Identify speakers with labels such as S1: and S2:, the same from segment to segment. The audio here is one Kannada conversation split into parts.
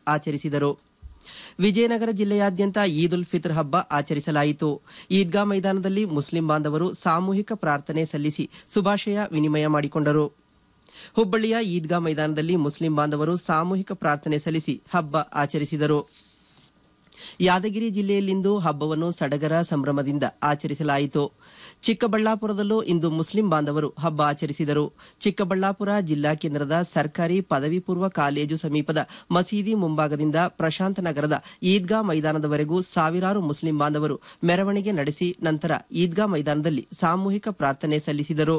S1: ಆಚರಿಸಿದರು ವಿಜಯನಗರ ಜಿಲ್ಲೆಯಾದ್ಯಂತ ಈದ್ ಉಲ್ ಫಿತ್ರ್ ಹಬ್ಬ ಆಚರಿಸಲಾಯಿತು ಈದ್ಗಾ ಮೈದಾನದಲ್ಲಿ ಮುಸ್ಲಿಂ ಬಾಂಧವರು ಸಾಮೂಹಿಕ ಪ್ರಾರ್ಥನೆ ಸಲ್ಲಿಸಿ ಶುಭಾಶಯ ವಿನಿಮಯ ಮಾಡಿಕೊಂಡರು ಹುಬ್ಬಳ್ಳಿಯ ಈದ್ಗಾ ಮೈದಾನದಲ್ಲಿ ಮುಸ್ಲಿಂ ಬಾಂಧವರು ಸಾಮೂಹಿಕ ಪ್ರಾರ್ಥನೆ ಸಲ್ಲಿಸಿ ಹಬ್ಬ ಆಚರಿಸಿದರು ಯಾದಗಿರಿ ಜಿಲ್ಲೆಯಲ್ಲಿಂದು ಹಬ್ಬವನ್ನು ಸಡಗರ ಸಂಭ್ರಮದಿಂದ ಆಚರಿಸಲಾಯಿತು ಚಿಕ್ಕಬಳ್ಳಾಪುರದಲ್ಲೂ ಇಂದು ಮುಸ್ಲಿಂ ಬಾಂಧವರು ಹಬ್ಬ ಆಚರಿಸಿದರು ಚಿಕ್ಕಬಳ್ಳಾಪುರ ಜಿಲ್ಲಾ ಕೇಂದ್ರದ ಸರ್ಕಾರಿ ಪದವಿ ಪೂರ್ವ ಕಾಲೇಜು ಸಮೀಪದ ಮಸೀದಿ ಮುಂಭಾಗದಿಂದ ಪ್ರಶಾಂತ ನಗರದ ಈದ್ಗಾ ಮೈದಾನದವರೆಗೂ ಸಾವಿರಾರು ಮುಸ್ಲಿಂ ಬಾಂಧವರು ಮೆರವಣಿಗೆ ನಡೆಸಿ ನಂತರ ಈದ್ಗಾ ಮೈದಾನದಲ್ಲಿ ಸಾಮೂಹಿಕ ಪ್ರಾರ್ಥನೆ ಸಲ್ಲಿಸಿದರು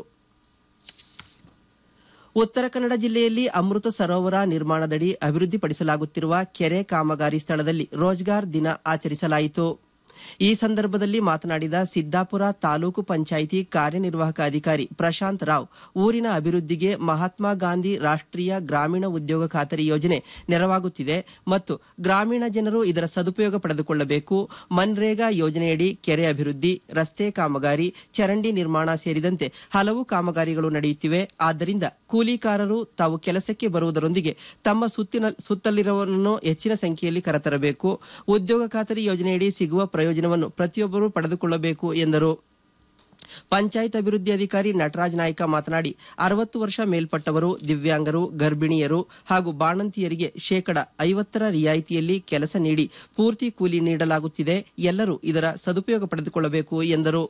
S1: ಉತ್ತರ ಕನ್ನಡ ಜಿಲ್ಲೆಯಲ್ಲಿ ಅಮೃತ ಸರೋವರ ನಿರ್ಮಾಣದಡಿ ಅಭಿವೃದ್ಧಿಪಡಿಸಲಾಗುತ್ತಿರುವ ಕೆರೆ ಕಾಮಗಾರಿ ಸ್ಥಳದಲ್ಲಿ ರೋಜ್ಗಾರ್ ದಿನ ಆಚರಿಸಲಾಯಿತು ಈ ಸಂದರ್ಭದಲ್ಲಿ ಮಾತನಾಡಿದ ಸಿದ್ದಾಪುರ ತಾಲೂಕು ಪಂಚಾಯಿತಿ ಕಾರ್ಯನಿರ್ವಾಹಕ ಅಧಿಕಾರಿ ಪ್ರಶಾಂತ್ ರಾವ್ ಊರಿನ ಅಭಿವೃದ್ಧಿಗೆ ಮಹಾತ್ಮ ಗಾಂಧಿ ರಾಷ್ಟ್ರೀಯ ಗ್ರಾಮೀಣ ಉದ್ಯೋಗ ಖಾತರಿ ಯೋಜನೆ ನೆರವಾಗುತ್ತಿದೆ ಮತ್ತು ಗ್ರಾಮೀಣ ಜನರು ಇದರ ಸದುಪಯೋಗ ಪಡೆದುಕೊಳ್ಳಬೇಕು ಮನ್ರೇಗಾ ಯೋಜನೆಯಡಿ ಕೆರೆ ಅಭಿವೃದ್ಧಿ ರಸ್ತೆ ಕಾಮಗಾರಿ ಚರಂಡಿ ನಿರ್ಮಾಣ ಸೇರಿದಂತೆ ಹಲವು ಕಾಮಗಾರಿಗಳು ನಡೆಯುತ್ತಿವೆ ಆದ್ದರಿಂದ ಕೂಲಿಕಾರರು ತಾವು ಕೆಲಸಕ್ಕೆ ಬರುವುದರೊಂದಿಗೆ ತಮ್ಮ ಸುತ್ತಿನ ಸುತ್ತಲಿರುವವರನ್ನು ಹೆಚ್ಚಿನ ಸಂಖ್ಯೆಯಲ್ಲಿ ಕರೆತರಬೇಕು ಉದ್ಯೋಗ ಖಾತರಿ ಯೋಜನೆಯಡಿ ಸಿಗುವ ಪ್ರಯೋಜನವನ್ನು ಪ್ರತಿಯೊಬ್ಬರೂ ಪಡೆದುಕೊಳ್ಳಬೇಕು ಎಂದರು ಪಂಚಾಯತ್ ಅಭಿವೃದ್ಧಿ ಅಧಿಕಾರಿ ನಟರಾಜ್ ನಾಯ್ಕ ಮಾತನಾಡಿ ಅರವತ್ತು ವರ್ಷ ಮೇಲ್ಪಟ್ಟವರು ದಿವ್ಯಾಂಗರು ಗರ್ಭಿಣಿಯರು ಹಾಗೂ ಬಾಣಂತಿಯರಿಗೆ ಶೇಕಡ ಐವತ್ತರ ರಿಯಾಯಿತಿಯಲ್ಲಿ ಕೆಲಸ ನೀಡಿ ಪೂರ್ತಿ ಕೂಲಿ ನೀಡಲಾಗುತ್ತಿದೆ ಎಲ್ಲರೂ ಇದರ ಸದುಪಯೋಗ ಪಡೆದುಕೊಳ್ಳಬೇಕು ಎಂದರು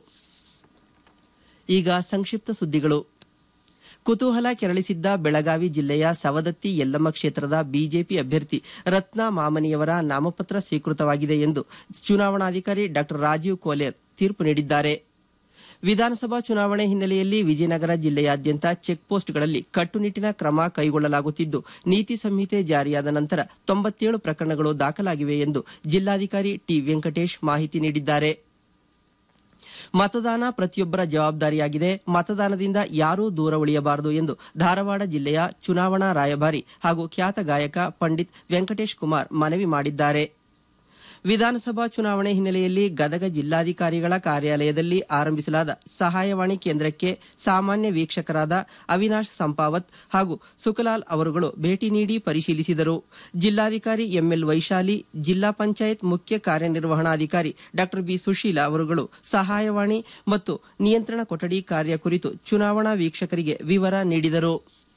S1: ಈಗ ಸಂಕ್ಷಿಪ್ತ ಸುದ್ದಿಗಳು ಕುತೂಹಲ ಕೆರಳಿಸಿದ್ದ ಬೆಳಗಾವಿ ಜಿಲ್ಲೆಯ ಸವದತ್ತಿ ಯಲ್ಲಮ್ಮ ಕ್ಷೇತ್ರದ ಬಿಜೆಪಿ ಅಭ್ಯರ್ಥಿ ರತ್ನಾ ಮಾಮನಿಯವರ ನಾಮಪತ್ರ ಸ್ವೀಕೃತವಾಗಿದೆ ಎಂದು ಚುನಾವಣಾಧಿಕಾರಿ ಡಾ ರಾಜೀವ್ ಕೋಲೇರ್ ತೀರ್ಪು ನೀಡಿದ್ದಾರೆ ವಿಧಾನಸಭಾ ಚುನಾವಣೆ ಹಿನ್ನೆಲೆಯಲ್ಲಿ ವಿಜಯನಗರ ಜಿಲ್ಲೆಯಾದ್ಯಂತ ಚೆಕ್ ಪೋಸ್ಟ್ಗಳಲ್ಲಿ ಕಟ್ಟುನಿಟ್ಟಿನ ಕ್ರಮ ಕೈಗೊಳ್ಳಲಾಗುತ್ತಿದ್ದು ನೀತಿ ಸಂಹಿತೆ ಜಾರಿಯಾದ ನಂತರ ತೊಂಬತ್ತೇಳು ಪ್ರಕರಣಗಳು ದಾಖಲಾಗಿವೆ ಎಂದು ಜಿಲ್ಲಾಧಿಕಾರಿ ಟಿ ವೆಂಕಟೇಶ್ ಮಾಹಿತಿ ನೀಡಿದ್ದಾರೆ ಮತದಾನ ಪ್ರತಿಯೊಬ್ಬರ ಜವಾಬ್ದಾರಿಯಾಗಿದೆ ಮತದಾನದಿಂದ ಯಾರೂ ದೂರ ಉಳಿಯಬಾರದು ಎಂದು ಧಾರವಾಡ ಜಿಲ್ಲೆಯ ಚುನಾವಣಾ ರಾಯಭಾರಿ ಹಾಗೂ ಖ್ಯಾತ ಗಾಯಕ ಪಂಡಿತ್ ವೆಂಕಟೇಶ್ ಕುಮಾರ್ ಮನವಿ ಮಾಡಿದ್ದಾರೆ ವಿಧಾನಸಭಾ ಚುನಾವಣೆ ಹಿನ್ನೆಲೆಯಲ್ಲಿ ಗದಗ ಜಿಲ್ಲಾಧಿಕಾರಿಗಳ ಕಾರ್ಯಾಲಯದಲ್ಲಿ ಆರಂಭಿಸಲಾದ ಸಹಾಯವಾಣಿ ಕೇಂದ್ರಕ್ಕೆ ಸಾಮಾನ್ಯ ವೀಕ್ಷಕರಾದ ಅವಿನಾಶ್ ಸಂಪಾವತ್ ಹಾಗೂ ಸುಖಲಾಲ್ ಅವರುಗಳು ಭೇಟಿ ನೀಡಿ ಪರಿಶೀಲಿಸಿದರು ಜಿಲ್ಲಾಧಿಕಾರಿ ಎಂಎಲ್ ವೈಶಾಲಿ ಜಿಲ್ಲಾ ಪಂಚಾಯತ್ ಮುಖ್ಯ ಕಾರ್ಯನಿರ್ವಹಣಾಧಿಕಾರಿ ಡಾ ಬಿ ಸುಶೀಲಾ ಅವರುಗಳು ಸಹಾಯವಾಣಿ ಮತ್ತು ನಿಯಂತ್ರಣ ಕೊಠಡಿ ಕಾರ್ಯ ಕುರಿತು ಚುನಾವಣಾ ವೀಕ್ಷಕರಿಗೆ ವಿವರ ನೀಡಿದರು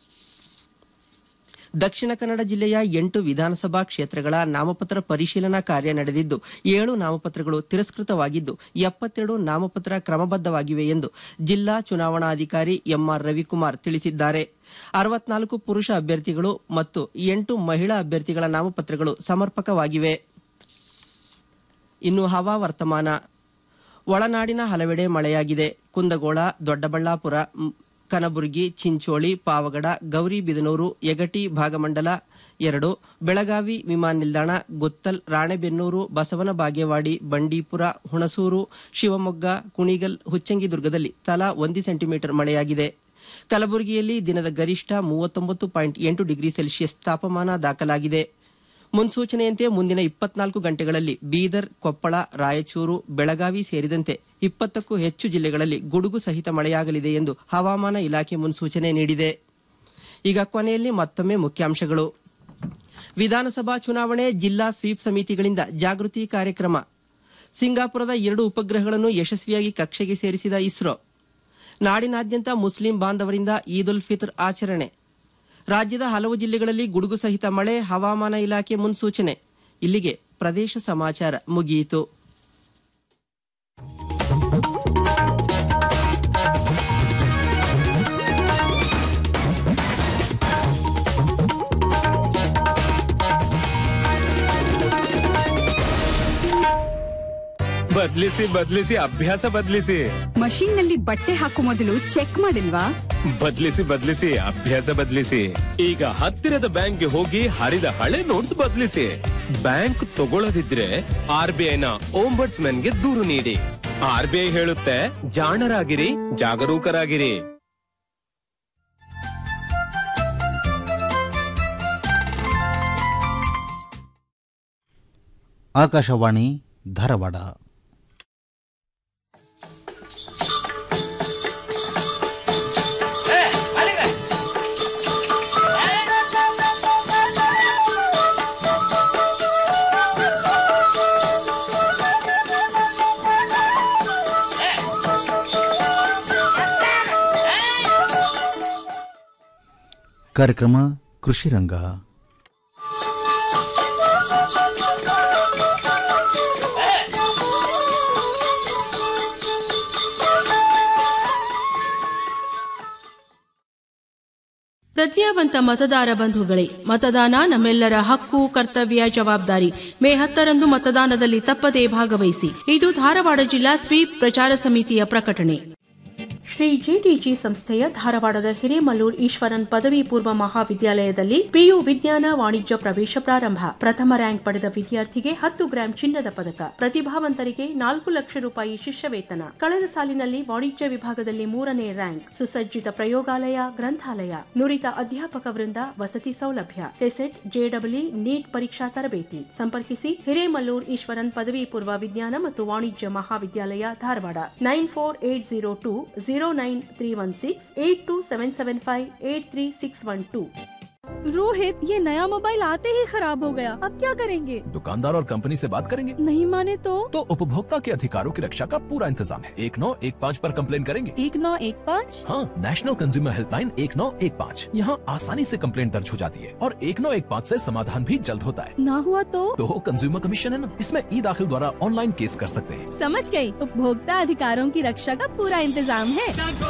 S1: ದಕ್ಷಿಣ ಕನ್ನಡ ಜಿಲ್ಲೆಯ ಎಂಟು ವಿಧಾನಸಭಾ ಕ್ಷೇತ್ರಗಳ ನಾಮಪತ್ರ ಪರಿಶೀಲನಾ ಕಾರ್ಯ ನಡೆದಿದ್ದು ಏಳು ನಾಮಪತ್ರಗಳು ತಿರಸ್ಕೃತವಾಗಿದ್ದು ಎಪ್ಪತ್ತೆರಡು ನಾಮಪತ್ರ ಕ್ರಮಬದ್ದವಾಗಿವೆ ಎಂದು ಜಿಲ್ಲಾ ಚುನಾವಣಾಧಿಕಾರಿ ಎಂಆರ್ ರವಿಕುಮಾರ್ ತಿಳಿಸಿದ್ದಾರೆ ಅರವತ್ನಾಲ್ಕು ಪುರುಷ ಅಭ್ಯರ್ಥಿಗಳು ಮತ್ತು ಎಂಟು ಮಹಿಳಾ ಅಭ್ಯರ್ಥಿಗಳ ನಾಮಪತ್ರಗಳು ಸಮರ್ಪಕವಾಗಿವೆ ಇನ್ನು ಹವಾ ವರ್ತಮಾನ ಒಳನಾಡಿನ ಹಲವೆಡೆ ಮಳೆಯಾಗಿದೆ ಕುಂದಗೋಳ ದೊಡ್ಡಬಳ್ಳಾಪುರ ಮ್, ಕನಬುರಗಿ ಚಿಂಚೋಳಿ ಪಾವಗಡ ಗೌರಿಬಿದನೂರು ಯಗಟಿ ಭಾಗಮಂಡಲ ಎರಡು ಬೆಳಗಾವಿ ವಿಮಾನ ನಿಲ್ದಾಣ ಗುತ್ತಲ್ ರಾಣೆಬೆನ್ನೂರು ಬಸವನ ಬಾಗೇವಾಡಿ ಬಂಡೀಪುರ ಹುಣಸೂರು ಶಿವಮೊಗ್ಗ ಕುಣಿಗಲ್ ಹುಚ್ಚಂಗಿದುರ್ಗದಲ್ಲಿ ತಲಾ ಒಂದು ಸೆಂಟಿಮೀಟರ್ ಮಳೆಯಾಗಿದೆ ಕಲಬುರಗಿಯಲ್ಲಿ ದಿನದ ಗರಿಷ್ಠ ಮೂವತ್ತೊಂಬತ್ತು ಪಾಯಿಂಟ್ ಎಂಟು ಡಿಗ್ರಿ ಸೆಲ್ಸಿಯಸ್ ತಾಪಮಾನ ದಾಖಲಾಗಿದೆ ಮುನ್ಸೂಚನೆಯಂತೆ ಮುಂದಿನ ಇಪ್ಪತ್ನಾಲ್ಕು ಗಂಟೆಗಳಲ್ಲಿ ಬೀದರ್ ಕೊಪ್ಪಳ ರಾಯಚೂರು ಬೆಳಗಾವಿ ಸೇರಿದಂತೆ ಇಪ್ಪತ್ತಕ್ಕೂ ಹೆಚ್ಚು ಜಿಲ್ಲೆಗಳಲ್ಲಿ ಗುಡುಗು ಸಹಿತ ಮಳೆಯಾಗಲಿದೆ ಎಂದು ಹವಾಮಾನ ಇಲಾಖೆ ಮುನ್ಸೂಚನೆ ನೀಡಿದೆ ಈಗ ಕೊನೆಯಲ್ಲಿ ಮತ್ತೊಮ್ಮೆ ಮುಖ್ಯಾಂಶಗಳು ವಿಧಾನಸಭಾ ಚುನಾವಣೆ ಜಿಲ್ಲಾ ಸ್ವೀಪ್ ಸಮಿತಿಗಳಿಂದ ಜಾಗೃತಿ ಕಾರ್ಯಕ್ರಮ ಸಿಂಗಾಪುರದ ಎರಡು ಉಪಗ್ರಹಗಳನ್ನು ಯಶಸ್ವಿಯಾಗಿ ಕಕ್ಷೆಗೆ ಸೇರಿಸಿದ ಇಸ್ರೋ ನಾಡಿನಾದ್ಯಂತ ಮುಸ್ಲಿಂ ಬಾಂಧವರಿಂದ ಈದ್ ಉಲ್ ಫಿತ್ರ್ ಆಚರಣೆ ರಾಜ್ಯದ ಹಲವು ಜಿಲ್ಲೆಗಳಲ್ಲಿ ಗುಡುಗು ಸಹಿತ ಮಳೆ ಹವಾಮಾನ ಇಲಾಖೆ ಮುನ್ಸೂಚನೆ ಇಲ್ಲಿಗೆ ಪ್ರದೇಶ ಸಮಾಚಾರ ಮುಗಿಯಿತು
S2: ಬದ್ಲಿಸಿ ಬದ್ಲಿಸಿ ಅಭ್ಯಾಸ ಬದ್ಲಿಸಿ
S3: ಮಷೀನ್ ನಲ್ಲಿ ಬಟ್ಟೆ ಹಾಕೋ ಮೊದಲು ಚೆಕ್ ಮಾಡಿಲ್ವಾ
S2: ಬದ್ಲಿಸಿ ಬದ್ಲಿಸಿ ಅಭ್ಯಾಸ ಬದ್ಲಿಸಿ ಈಗ ಹತ್ತಿರದ ಬ್ಯಾಂಕ್ಗೆ ಹೋಗಿ ಹರಿದ ಹಳೆ ನೋಟ್ಸ್ ಬದ್ಲಿಸಿ ಬ್ಯಾಂಕ್ ತಗೊಳ್ಳದಿದ್ರೆ ಆರ್ ಬಿ ಐನ ಗೆ ದೂರು ನೀಡಿ ಆರ್ ಬಿ ಐ ಹೇಳುತ್ತೆ ಜಾಣರಾಗಿರಿ ಜಾಗರೂಕರಾಗಿರಿ
S4: ಆಕಾಶವಾಣಿ ಧಾರವಾಡ ಕಾರ್ಯಕ್ರಮ ಕೃಷಿ ರಂಗ
S5: ಪ್ರಜ್ಞಾವಂತ ಮತದಾರ ಬಂಧುಗಳೇ ಮತದಾನ ನಮ್ಮೆಲ್ಲರ ಹಕ್ಕು ಕರ್ತವ್ಯ ಜವಾಬ್ದಾರಿ ಮೇ ಹತ್ತರಂದು ಮತದಾನದಲ್ಲಿ ತಪ್ಪದೇ ಭಾಗವಹಿಸಿ ಇದು ಧಾರವಾಡ ಜಿಲ್ಲಾ ಸ್ವೀಪ್ ಪ್ರಚಾರ ಸಮಿತಿಯ ಪ್ರಕಟಣೆ ಶ್ರೀ ಜಿಟಿಜಿ ಸಂಸ್ಥೆಯ ಧಾರವಾಡದ ಹಿರೇಮಲ್ಲೂರ್ ಈಶ್ವರನ್ ಪದವಿ ಪೂರ್ವ ಮಹಾವಿದ್ಯಾಲಯದಲ್ಲಿ ಪಿಯು ವಿಜ್ಞಾನ ವಾಣಿಜ್ಯ ಪ್ರವೇಶ ಪ್ರಾರಂಭ ಪ್ರಥಮ ರ್ಯಾಂಕ್ ಪಡೆದ ವಿದ್ಯಾರ್ಥಿಗೆ ಹತ್ತು ಗ್ರಾಂ ಚಿನ್ನದ ಪದಕ ಪ್ರತಿಭಾವಂತರಿಗೆ ನಾಲ್ಕು ಲಕ್ಷ ರೂಪಾಯಿ ಶಿಷ್ಯ ವೇತನ ಕಳೆದ ಸಾಲಿನಲ್ಲಿ ವಾಣಿಜ್ಯ ವಿಭಾಗದಲ್ಲಿ ಮೂರನೇ ರ್ಯಾಂಕ್ ಸುಸಜ್ಜಿತ ಪ್ರಯೋಗಾಲಯ ಗ್ರಂಥಾಲಯ ನುರಿತ ಅಧ್ಯಾಪಕ ವೃಂದ ವಸತಿ ಸೌಲಭ್ಯ ಕೆಸೆಟ್ ಜೆಡಬ್ಲ್ಯೂ ನೀಟ್ ಪರೀಕ್ಷಾ ತರಬೇತಿ ಸಂಪರ್ಕಿಸಿ ಹಿರೇಮಲ್ಲೂರ್ ಈಶ್ವರನ್ ಪದವಿ ಪೂರ್ವ ವಿಜ್ಞಾನ ಮತ್ತು ವಾಣಿಜ್ಯ ಮಹಾವಿದ್ಯಾಲಯ Dharwad nine four eight zero two zero nine three one six eight two seven seven five eight three six one two
S6: Rohit ये नया मोबाइल आते ही खराब हो गया अब क्या करेंगे
S7: दुकानदार और कंपनी से बात करेंगे
S6: नहीं माने तो
S7: तो उपभोक्ता के अधिकारों की रक्षा का पूरा इंतजाम है एक नौ एक पाँच आरोप कम्प्लेन करेंगे
S6: एक नौ एक पाँच
S7: हाँ नेशनल कंज्यूमर हेल्पलाइन एक नौ एक पाँच यहाँ आसानी से कम्प्लेन दर्ज हो जाती है और एक नौ एक पाँच ऐसी समाधान भी जल्द होता है
S6: ना हुआ तो
S7: तो कंज्यूमर कमीशन है ना इसमें ई दाखिल द्वारा ऑनलाइन केस कर सकते हैं
S6: समझ गई उपभोक्ता अधिकारों की रक्षा का पूरा इंतजाम है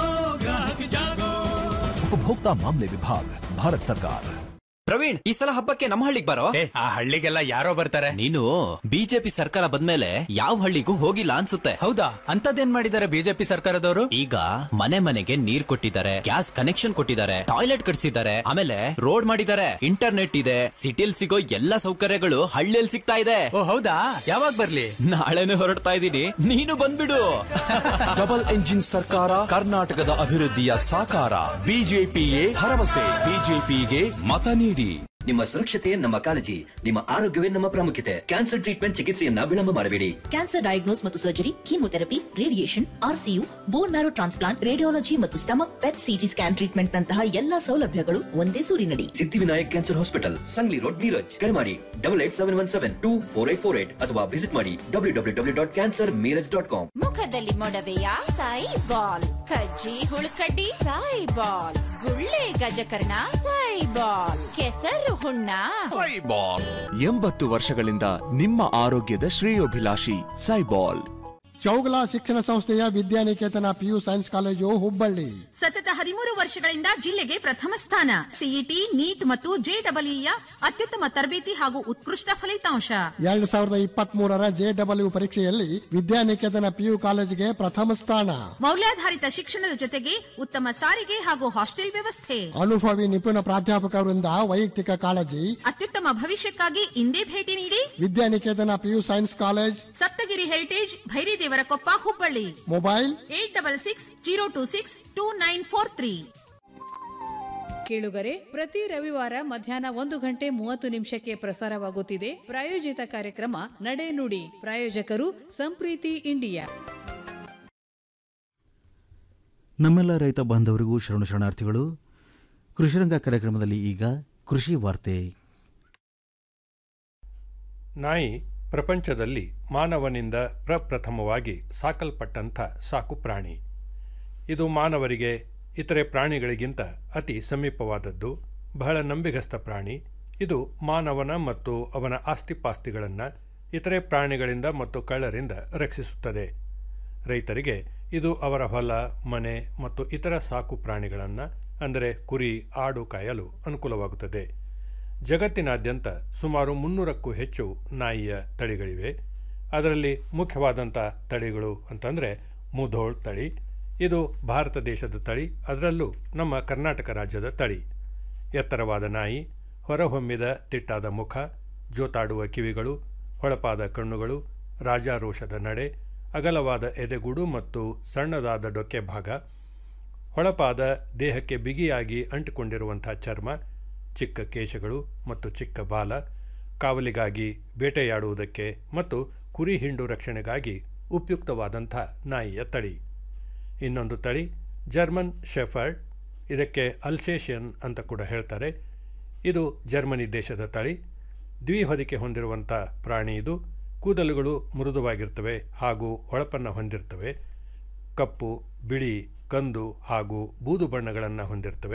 S7: उपभोक्ता मामले विभाग भारत सरकार
S8: ಪ್ರವೀಣ್ ಈ ಸಲ ಹಬ್ಬಕ್ಕೆ ನಮ್ಮ ಹಳ್ಳಿಗೆ ಬರೋ
S9: ಆ ಹಳ್ಳಿಗೆಲ್ಲ ಯಾರೋ ಬರ್ತಾರೆ
S8: ನೀನು ಬಿಜೆಪಿ ಸರ್ಕಾರ ಬಂದ್ಮೇಲೆ ಯಾವ ಹಳ್ಳಿಗೂ ಹೋಗಿಲ್ಲ ಅನ್ಸುತ್ತೆ
S9: ಹೌದಾ ಅಂತದೇನ್ ಮಾಡಿದ್ದಾರೆ ಬಿಜೆಪಿ ಸರ್ಕಾರದವರು
S8: ಈಗ ಮನೆ ಮನೆಗೆ ನೀರ್ ಕೊಟ್ಟಿದ್ದಾರೆ ಗ್ಯಾಸ್ ಕನೆಕ್ಷನ್ ಕೊಟ್ಟಿದ್ದಾರೆ ಟಾಯ್ಲೆಟ್ ಕಟ್ಸಿದ್ದಾರೆ ಆಮೇಲೆ ರೋಡ್ ಮಾಡಿದ್ದಾರೆ ಇಂಟರ್ನೆಟ್ ಇದೆ ಸಿಟಿಲ್ ಸಿಗೋ ಎಲ್ಲಾ ಸೌಕರ್ಯಗಳು ಹಳ್ಳಿಯಲ್ಲಿ ಸಿಗ್ತಾ ಇದೆ
S9: ಓ ಹೌದಾ ಯಾವಾಗ ಬರ್ಲಿ
S8: ನಾಳೆನೆ ಹೊರಡ್ತಾ ಇದ್ದೀನಿ ನೀನು ಬಂದ್ಬಿಡು
S10: ಡಬಲ್ ಎಂಜಿನ್ ಸರ್ಕಾರ ಕರ್ನಾಟಕದ ಅಭಿವೃದ್ಧಿಯ ಸಾಕಾರ ಬಿಜೆಪಿಯೇ ಭರವಸೆ ಬಿಜೆಪಿಗೆ ಮತ ನೀಡಿ
S11: ನಿಮ್ಮ ಸುರಕ್ಷತೆ ನಮ್ಮ ಕಾಳಜಿ ನಿಮ್ಮ ಆರೋಗ್ಯವೇ ನಮ್ಮ ಪ್ರಾಮುಖ್ಯತೆ ಕ್ಯಾನ್ಸರ್ ಟ್ರೀಟ್ಮೆಂಟ್ ಚಿಕಿತ್ಸೆಯನ್ನ ವಿಳಂಬ ಮಾಡಬೇಡಿ
S12: ಕ್ಯಾನ್ಸರ್ ಡಯಾಗ್ನೋಸ್ ಮತ್ತು surgery chemotherapy radiation RCU bone marrow transplant radiology ಮತ್ತು stomach PET CT scan treatment ನಂತಹ ಎಲ್ಲಾ ಸೌಲಭ್ಯಗಳು ಒಂದೇ ಸೂರಿನಡಿ
S11: Siddhivinayak cancer hospital Sangli road ನೀರಜ್ ಕರೆ ಮಾಡಿ double eight seven one seven two four eight four eight ಅಥವಾ ವಿಸಿಟ್ ಮಾಡಿ W W W dot cancer Miraj dot com
S13: ಮುಖದಲ್ಲಿ ಮೊಡವೆಯ ಸಾಯಿ ಬಾಲ್ ಕಜ್ಜಿ ಹುಳುಕಡ್ಡಿ ಸಾಯಿ ಬಾಲ್ ಗುಳ್ಳೆ ಗಜಕರ್ಣ ಸಾಯಿ ಬಾಲ್ ಕೆಸರು ಹುಣ್ಣ
S10: ಎಂಬತ್ತು ವರ್ಷಗಳಿಂದ ನಿಮ್ಮ ಆರೋಗ್ಯದ ಶ್ರೇಯೋಭಿಲಾಷಿ ಸೈಬಾಲ್
S14: ಚೌಗಲ ಶಿಕ್ಷಣ ಸಂಸ್ಥೆಯ Vidyaniketan PU science college Hubballi
S12: ಸತತ ಹದಿಮೂರು ವರ್ಷಗಳಿಂದ ಜಿಲ್ಲೆಗೆ ಪ್ರಥಮ ಸ್ಥಾನ ಸಿಇಟಿ ನೀಟ್ ಮತ್ತು ಜೆಡಬ್ಲ್ಯೂಯ ಅತ್ಯುತ್ತಮ ತರಬೇತಿ ಹಾಗೂ ಉತ್ಕೃಷ್ಟ ಫಲಿತಾಂಶ
S14: ಎರಡ್ ಸಾವಿರದ ಇಪ್ಪತ್ತ್ ಮೂರರ ಜೆಡಬ್ಲ್ಯೂ ಪರೀಕ್ಷೆಯಲ್ಲಿ ವಿದ್ಯಾನಿಕೇತನ ಪಿಯು ಕಾಲೇಜಿಗೆ ಪ್ರಥಮ ಸ್ಥಾನ
S12: ಮೌಲ್ಯಾಧಾರಿತ ಶಿಕ್ಷಣದ ಜೊತೆಗೆ ಉತ್ತಮ ಸಾರಿಗೆ ಹಾಗೂ ಹಾಸ್ಟೆಲ್ ವ್ಯವಸ್ಥೆ
S14: ಅನುಭವಿ ನಿಪುಣ ಪ್ರಾಧ್ಯಾಪಕರಿಂದ ವೈಯಕ್ತಿಕ ಕಾಳಜಿ
S12: ಅತ್ಯುತ್ತಮ ಭವಿಷ್ಯಕ್ಕಾಗಿ ಇಂದೇ ಭೇಟಿ ನೀಡಿ
S14: Vidyaniketan PU science college
S12: Saptagiri heritage Bhairidevarakoppa Hubballi
S14: mobile
S12: eight double six zero two six two nine four three
S15: ಕೇಳುಗರೆ ಪ್ರತಿ ರವಿವಾರ ಮಧ್ಯಾಹ್ನ ಒಂದು ಗಂಟೆ ಮೂವತ್ತು ನಿಮಿಷಕ್ಕೆ ಪ್ರಸಾರವಾಗುತ್ತಿದೆ ಪ್ರಾಯೋಜಿತ ಕಾರ್ಯಕ್ರಮ ನಡೆ ನುಡಿ ಪ್ರಾಯೋಜಕರು ಸಂಪ್ರೀತಿ ಇಂಡಿಯಾ
S4: ನಮ್ಮೆಲ್ಲ ರೈತ ಬಾಂಧವರಿಗೂ ಶರಣು ಶರಣಾರ್ಥಿಗಳು ಕೃಷಿರಂಗ ಕಾರ್ಯಕ್ರಮದಲ್ಲಿ ಈಗ ಕೃಷಿ ವಾರ್ತೆ
S16: ನಾಯಿ ಪ್ರಪಂಚದಲ್ಲಿ ಮಾನವನಿಂದ ಪ್ರಪ್ರಥಮವಾಗಿ ಸಾಕಲ್ಪಟ್ಟಂಥ ಸಾಕು ಪ್ರಾಣಿ ಇದು ಮಾನವರಿಗೆ ಇತರೆ ಪ್ರಾಣಿಗಳಿಗಿಂತ ಅತಿ ಸಮೀಪವಾದದ್ದು ಬಹಳ ನಂಬಿಗಸ್ತ ಪ್ರಾಣಿ ಇದು ಮಾನವನ ಮತ್ತು ಅವನ ಆಸ್ತಿಪಾಸ್ತಿಗಳನ್ನು ಇತರೆ ಪ್ರಾಣಿಗಳಿಂದ ಮತ್ತು ಕಳ್ಳರಿಂದ ರಕ್ಷಿಸುತ್ತದೆ ರೈತರಿಗೆ ಇದು ಅವರ ಹೊಲ ಮನೆ ಮತ್ತು ಇತರ ಸಾಕು ಪ್ರಾಣಿಗಳನ್ನು ಅಂದರೆ ಕುರಿ ಆಡು ಕಾಯಲು ಅನುಕೂಲವಾಗುತ್ತದೆ ಜಗತ್ತಿನಾದ್ಯಂತ ಸುಮಾರು ಮುನ್ನೂರಕ್ಕೂ ಹೆಚ್ಚು ನಾಯಿಯ ತಳಿಗಳಿವೆ ಅದರಲ್ಲಿ ಮುಖ್ಯವಾದಂಥ ತಳಿಗಳು ಅಂತಂದರೆ ಮುಧೋಳ್ ತಳಿ ಇದು ಭಾರತ ದೇಶದ ತಳಿ ಅದರಲ್ಲೂ ನಮ್ಮ ಕರ್ನಾಟಕ ರಾಜ್ಯದ ತಳಿ ಎತ್ತರವಾದ ನಾಯಿ ಹೊರಹೊಮ್ಮಿದ ತಿಟ್ಟಾದ ಮುಖ ಜೋತಾಡುವ ಕಿವಿಗಳು ಹೊಳಪಾದ ಕಣ್ಣುಗಳು ರಾಜಾರೋಷದ ನಡೆ ಅಗಲವಾದ ಎದೆಗೂಡು ಮತ್ತು ಸಣ್ಣದಾದ ಡೊಕ್ಕೆ ಭಾಗ ಹೊಳಪಾದ ದೇಹಕ್ಕೆ ಬಿಗಿಯಾಗಿ ಅಂಟಿಕೊಂಡಿರುವಂಥ ಚರ್ಮ ಚಿಕ್ಕ ಕೇಶಗಳು ಮತ್ತು ಚಿಕ್ಕ ಬಾಲ ಕಾವಲಿಗಾಗಿ ಬೇಟೆಯಾಡುವುದಕ್ಕೆ ಮತ್ತು ಕುರಿ ಹಿಂಡು ರಕ್ಷಣೆಗಾಗಿ ಉಪಯುಕ್ತವಾದಂಥ ನಾಯಿಯ ತಳಿ ಇನ್ನೊಂದು ತಳಿ ಜರ್ಮನ್ ಶೆಫರ್ಡ್ ಇದಕ್ಕೆ ಅಲ್ಸೇಷಿಯನ್ ಅಂತ ಕೂಡ ಹೇಳ್ತಾರೆ ಇದು ಜರ್ಮನಿ ದೇಶದ ತಳಿ ದ್ವಿಹೊದಿಕೆ ಹೊಂದಿರುವಂಥ ಪ್ರಾಣಿ ಇದು ಕೂದಲುಗಳು ಮೃದುವಾಗಿರ್ತವೆ ಹಾಗೂ ಹೊಳಪನ್ನು ಹೊಂದಿರ್ತವೆ ಕಪ್ಪು ಬಿಳಿ ಕಂದು ಹಾಗೂ ಬೂದು ಬಣ್ಣಗಳನ್ನು ಹೊಂದಿರ್ತವೆ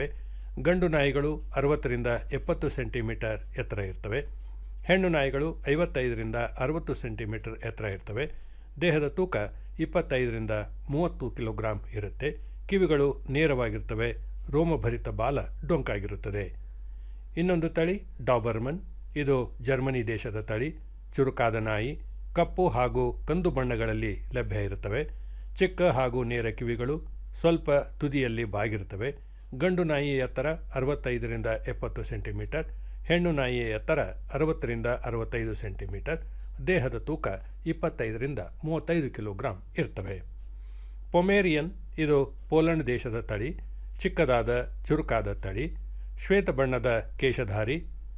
S16: ಗಂಡು ನಾಯಿಗಳು ಅರವತ್ತರಿಂದ ಎಪ್ಪತ್ತು ಸೆಂಟಿಮೀಟರ್ ಎತ್ತರ ಇರ್ತವೆ ಹೆಣ್ಣು ನಾಯಿಗಳು ಐವತ್ತೈದರಿಂದ ಅರವತ್ತು ಸೆಂಟಿಮೀಟರ್ ಎತ್ತರ ಇರ್ತವೆ ದೇಹದ ತೂಕ ಇಪ್ಪತ್ತೈದರಿಂದ ಮೂವತ್ತು ಕಿಲೋಗ್ರಾಂ ಇರುತ್ತೆ ಕಿವಿಗಳು ನೇರವಾಗಿರ್ತವೆ ರೋಮಭರಿತ ಬಾಲ ಡೊಂಕಾಗಿರುತ್ತದೆ ಇನ್ನೊಂದು ತಳಿ ಡಾಬರ್ಮನ್ ಇದು ಜರ್ಮನಿ ದೇಶದ ತಳಿ ಚುರುಕಾದ ನಾಯಿ ಕಪ್ಪು ಹಾಗೂ ಕಂದು ಬಣ್ಣಗಳಲ್ಲಿ ಲಭ್ಯ ಇರುತ್ತವೆ ಚಿಕ್ಕ ಹಾಗೂ ನೇರ ಕಿವಿಗಳು ಸ್ವಲ್ಪ ತುದಿಯಲ್ಲಿ ಬಾಗಿರುತ್ತವೆ ಗಂಡು ನಾಯಿಯ ಎತ್ತರ ಅರವತ್ತೈದರಿಂದ ಎಪ್ಪತ್ತು ಸೆಂಟಿಮೀಟರ್ ಹೆಣ್ಣು ನಾಯಿಯ ಎತ್ತರ ಅರವತ್ತರಿಂದ ಅರವತ್ತೈದು ಸೆಂಟಿಮೀಟರ್ ದೇಹದ ತೂಕ ಇಪ್ಪತ್ತೈದರಿಂದ ಮೂವತ್ತೈದು ಕಿಲೋಗ್ರಾಂ ಇರ್ತವೆ ಪೊಮೇರಿಯನ್ ಇದು ಪೋಲೆಂಡ್ ದೇಶದ ತಳಿ ಚಿಕ್ಕದಾದ ಚುರುಕಾದ ತಳಿ ಶ್ವೇತ ಬಣ್ಣದ ಕೇಶಧಾರಿ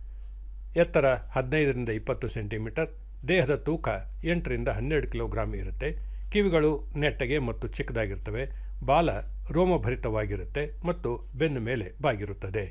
S16: ಎತ್ತರ ಹದಿನೈದರಿಂದ ಇಪ್ಪತ್ತು ಸೆಂಟಿಮೀಟರ್ ದೇಹದ ತೂಕ ಎಂಟರಿಂದ ಹನ್ನೆರಡು ಕಿಲೋಗ್ರಾಂ ಇರುತ್ತೆ ಕಿವಿಗಳು ನೆಟ್ಟಗೆ ಮತ್ತು ಚಿಕ್ಕದಾಗಿರ್ತವೆ ಬಾಲ ರೋಮಭರಿತವಾಗಿರುತ್ತೆ ಮತ್ತು ಬೆನ್ನು ಮೇಲೆ ಬಾಗಿರುತ್ತದೆ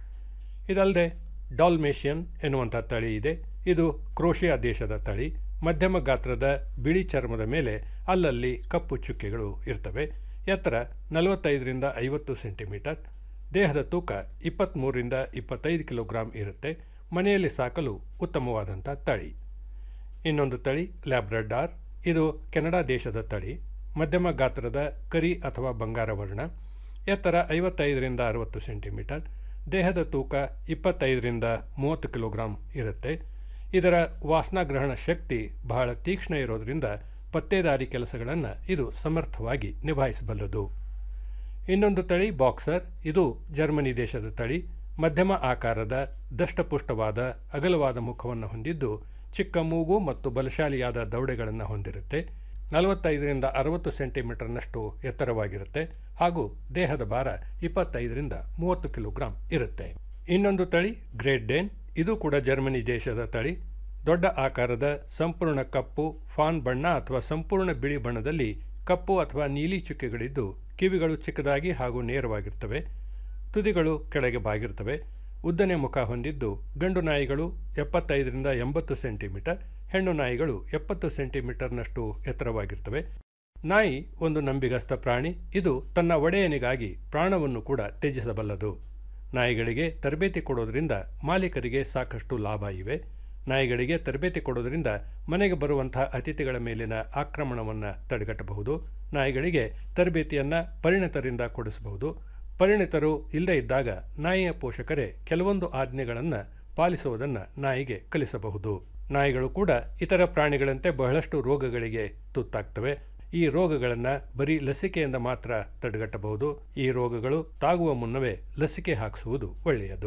S16: ಇದಲ್ಲದೆ ಡಾಲ್ಮೇಷಿಯನ್ ಎನ್ನುವಂಥ ತಳಿ ಇದೆ ಇದು ಕ್ರೋಷಿಯಾ ದೇಶದ ತಳಿ ಮಧ್ಯಮ ಗಾತ್ರದ ಬಿಳಿ ಚರ್ಮದ ಮೇಲೆ ಅಲ್ಲಲ್ಲಿ ಕಪ್ಪು ಚುಕ್ಕೆಗಳು ಇರ್ತವೆ ಎತ್ತರ ನಲವತ್ತೈದರಿಂದ ಐವತ್ತು ಸೆಂಟಿಮೀಟರ್ ದೇಹದ ತೂಕ ಇಪ್ಪತ್ತ್ಮೂರರಿಂದ ಇಪ್ಪತ್ತೈದು ಕಿಲೋಗ್ರಾಂ ಇರುತ್ತೆ ಮನೆಯಲ್ಲಿ ಸಾಕಲು ಉತ್ತಮವಾದಂಥ ತಳಿ ಇನ್ನೊಂದು ತಳಿ ಲ್ಯಾಬ್ರಡಾರ್ ಇದು ಕೆನಡಾ ದೇಶದ ತಳಿ ಮಧ್ಯಮ ಗಾತ್ರದ ಕರಿ ಅಥವಾ ಬಂಗಾರ ವರ್ಣ ಎತ್ತರ ಐವತ್ತೈದರಿಂದ ಅರವತ್ತು ಸೆಂಟಿಮೀಟರ್ ದೇಹದ ತೂಕ ಇಪ್ಪತ್ತೈದರಿಂದ ಮೂವತ್ತು ಕಿಲೋಗ್ರಾಂ ಇರುತ್ತೆ ಇದರ ವಾಸನಾಗ್ರಹಣ ಶಕ್ತಿ ಬಹಳ ತೀಕ್ಷ್ಣ ಇರೋದರಿಂದ ಪತ್ತೇದಾರಿ ಕೆಲಸಗಳನ್ನು ಇದು ಸಮರ್ಥವಾಗಿ ನಿಭಾಯಿಸಬಲ್ಲದು ಇನ್ನೊಂದು ತಳಿ ಬಾಕ್ಸರ್ ಇದು ಜರ್ಮನಿ ದೇಶದ ತಳಿ ಮಧ್ಯಮ ಆಕಾರದ ದಷ್ಟಪುಷ್ಟವಾದ ಅಗಲವಾದ ಮುಖವನ್ನು ಹೊಂದಿದ್ದು ಚಿಕ್ಕ ಮೂಗು ಮತ್ತು ಬಲಶಾಲಿಯಾದ ದೌಡೆಗಳನ್ನು ಹೊಂದಿರುತ್ತೆ ನಲವತ್ತೈದರಿಂದ ಅರವತ್ತು ಸೆಂಟಿಮೀಟರ್ನಷ್ಟು ಎತ್ತರವಾಗಿರುತ್ತೆ ಹಾಗೂ ದೇಹದ ಭಾರ ಇಪ್ಪತ್ತೈದರಿಂದ ಮೂವತ್ತು ಕಿಲೋಗ್ರಾಂ ಇರುತ್ತೆ ಇನ್ನೊಂದು ತಳಿ ಗ್ರೇಟ್ ಡೇನ್ ಇದು ಕೂಡ ಜರ್ಮನಿ ದೇಶದ ತಳಿ ದೊಡ್ಡ ಆಕಾರದ ಸಂಪೂರ್ಣ ಕಪ್ಪು ಫಾನ್ ಬಣ್ಣ ಅಥವಾ ಸಂಪೂರ್ಣ ಬಿಳಿ ಬಣ್ಣದಲ್ಲಿ ಕಪ್ಪು ಅಥವಾ ನೀಲಿ ಚುಕ್ಕೆಗಳಿದ್ದು ಕಿವಿಗಳು ಚಿಕ್ಕದಾಗಿ ಹಾಗೂ ನೇರವಾಗಿರ್ತವೆ ತುದಿಗಳು ಕೆಳಗೆ ಬಾಗಿರ್ತವೆ ಉದ್ದನೆ ಮುಖ ಹೊಂದಿದ್ದು ಗಂಡು ನಾಯಿಗಳು ಎಪ್ಪತ್ತೈದರಿಂದ ಎಂಬತ್ತು ಸೆಂಟಿಮೀಟರ್ ಹೆಣ್ಣು ನಾಯಿಗಳು ಎಪ್ಪತ್ತು ಸೆಂಟಿಮೀಟರ್ನಷ್ಟು ಎತ್ತರವಾಗಿರ್ತವೆ ನಾಯಿ ಒಂದು ನಂಬಿಗಸ್ತ ಪ್ರಾಣಿ ಇದು ತನ್ನ ಒಡೆಯನಿಗಾಗಿ ಪ್ರಾಣವನ್ನು ಕೂಡ ತ್ಯಜಿಸಬಲ್ಲದು ನಾಯಿಗಳಿಗೆ ತರಬೇತಿ ಕೊಡೋದ್ರಿಂದ ಮಾಲೀಕರಿಗೆ ಸಾಕಷ್ಟು ಲಾಭ ಇವೆ ನಾಯಿಗಳಿಗೆ ತರಬೇತಿ ಕೊಡೋದ್ರಿಂದ ಮನೆಗೆ ಬರುವಂತಹ ಅತಿಥಿಗಳ ಮೇಲಿನ ಆಕ್ರಮಣವನ್ನು ತಡೆಗಟ್ಟಬಹುದು ನಾಯಿಗಳಿಗೆ ತರಬೇತಿಯನ್ನು ಪರಿಣಿತರಿಂದ ಕೊಡಿಸಬಹುದು ಪರಿಣಿತರು ಇಲ್ಲದೇ ಇದ್ದಾಗ ನಾಯಿಯ ಪೋಷಕರೇ ಕೆಲವೊಂದು ಆಜ್ಞೆಗಳನ್ನು ಪಾಲಿಸುವುದನ್ನು ನಾಯಿಗೆ ಕಲಿಸಬಹುದು ನಾಯಿಗಳು ಕೂಡ ಇತರ ಪ್ರಾಣಿಗಳಂತೆ ಬಹಳಷ್ಟು ರೋಗಗಳಿಗೆ ತುತ್ತಾಗ್ತವೆ ಈ ರೋಗಗಳನ್ನು ಬರೀ ಲಸಿಕೆಯಿಂದ ಮಾತ್ರ ತಡೆಗಟ್ಟಬಹುದು ಈ ರೋಗಗಳು ತಾಗುವ ಮುನ್ನವೇ ಲಸಿಕೆ ಹಾಕಿಸುವುದು ಒಳ್ಳೆಯದು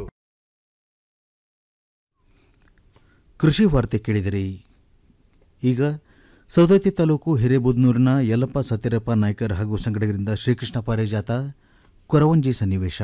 S4: ಕೃಷಿ ವಾರ್ತೆ ಕೇಳಿದಿರಿ ಈಗ ಸೌದತ್ತಿ ತಾಲೂಕು ಹಿರೇಬುದ್ನೂರಿನ ಯಲ್ಲಪ್ಪ ಸತ್ಯರಪ್ಪ ನಾಯ್ಕರ್ ಹಾಗೂ ಸಂಗಡಿಗರಿಂದ ಶ್ರೀಕೃಷ್ಣ ಪಾರಿಜಾತ ಕೊರವಂಜಿ ಸನ್ನಿವೇಶ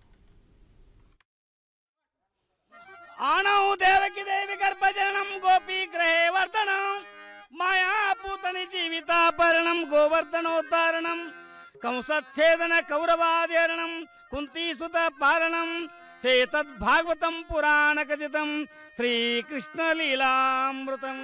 S17: ಆಣೌ ದೇವಕಿ ದೇವಿ ಗರ್ಭಜನಂ ಗೋಪಿ ಗ್ರಹೇ ವರ್ಧನಂ ಮಾಯಾಪೂತನಿ ಜೀವಿತಾಪರಣಂ ಗೋವರ್ಧನೋದ್ಧಾರಣಂ ಕಂಸಚ್ಛೇದನ ಕೌರವಾದೇರಣಂ ಕುಂತೀಸುತ ಪಾರಣಂ ಚೇತದ್ ಭಾಗವತಂ ಪುರಾಣ ಕಥಿತಂ ಶ್ರೀಕೃಷ್ಣ ಲೀಲಾಮೃತಂ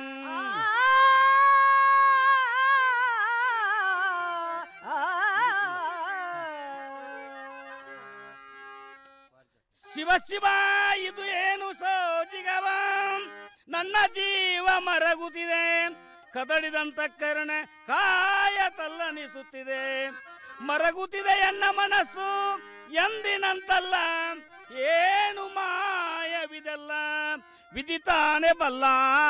S17: ಶಿವ ಶಿವ ಇದು ಏನು ಸೋಜಿಗವ ನನ್ನ ಜೀವ ಮರಗುತ್ತಿದೆ ಕದಡಿದಂತ ಕರುಣ ಕಾಯ ತಲ್ಲಣಿಸುತ್ತಿದೆ ಮರಗುತ್ತಿದೆ ಎನ್ನ ಮನಸ್ಸು ಎಂದಿನಂತಲ್ಲ ಏನು ಮಾಯವಿದಲ್ಲ ವಿದಿತಾನೆ ಬಲ್ಲ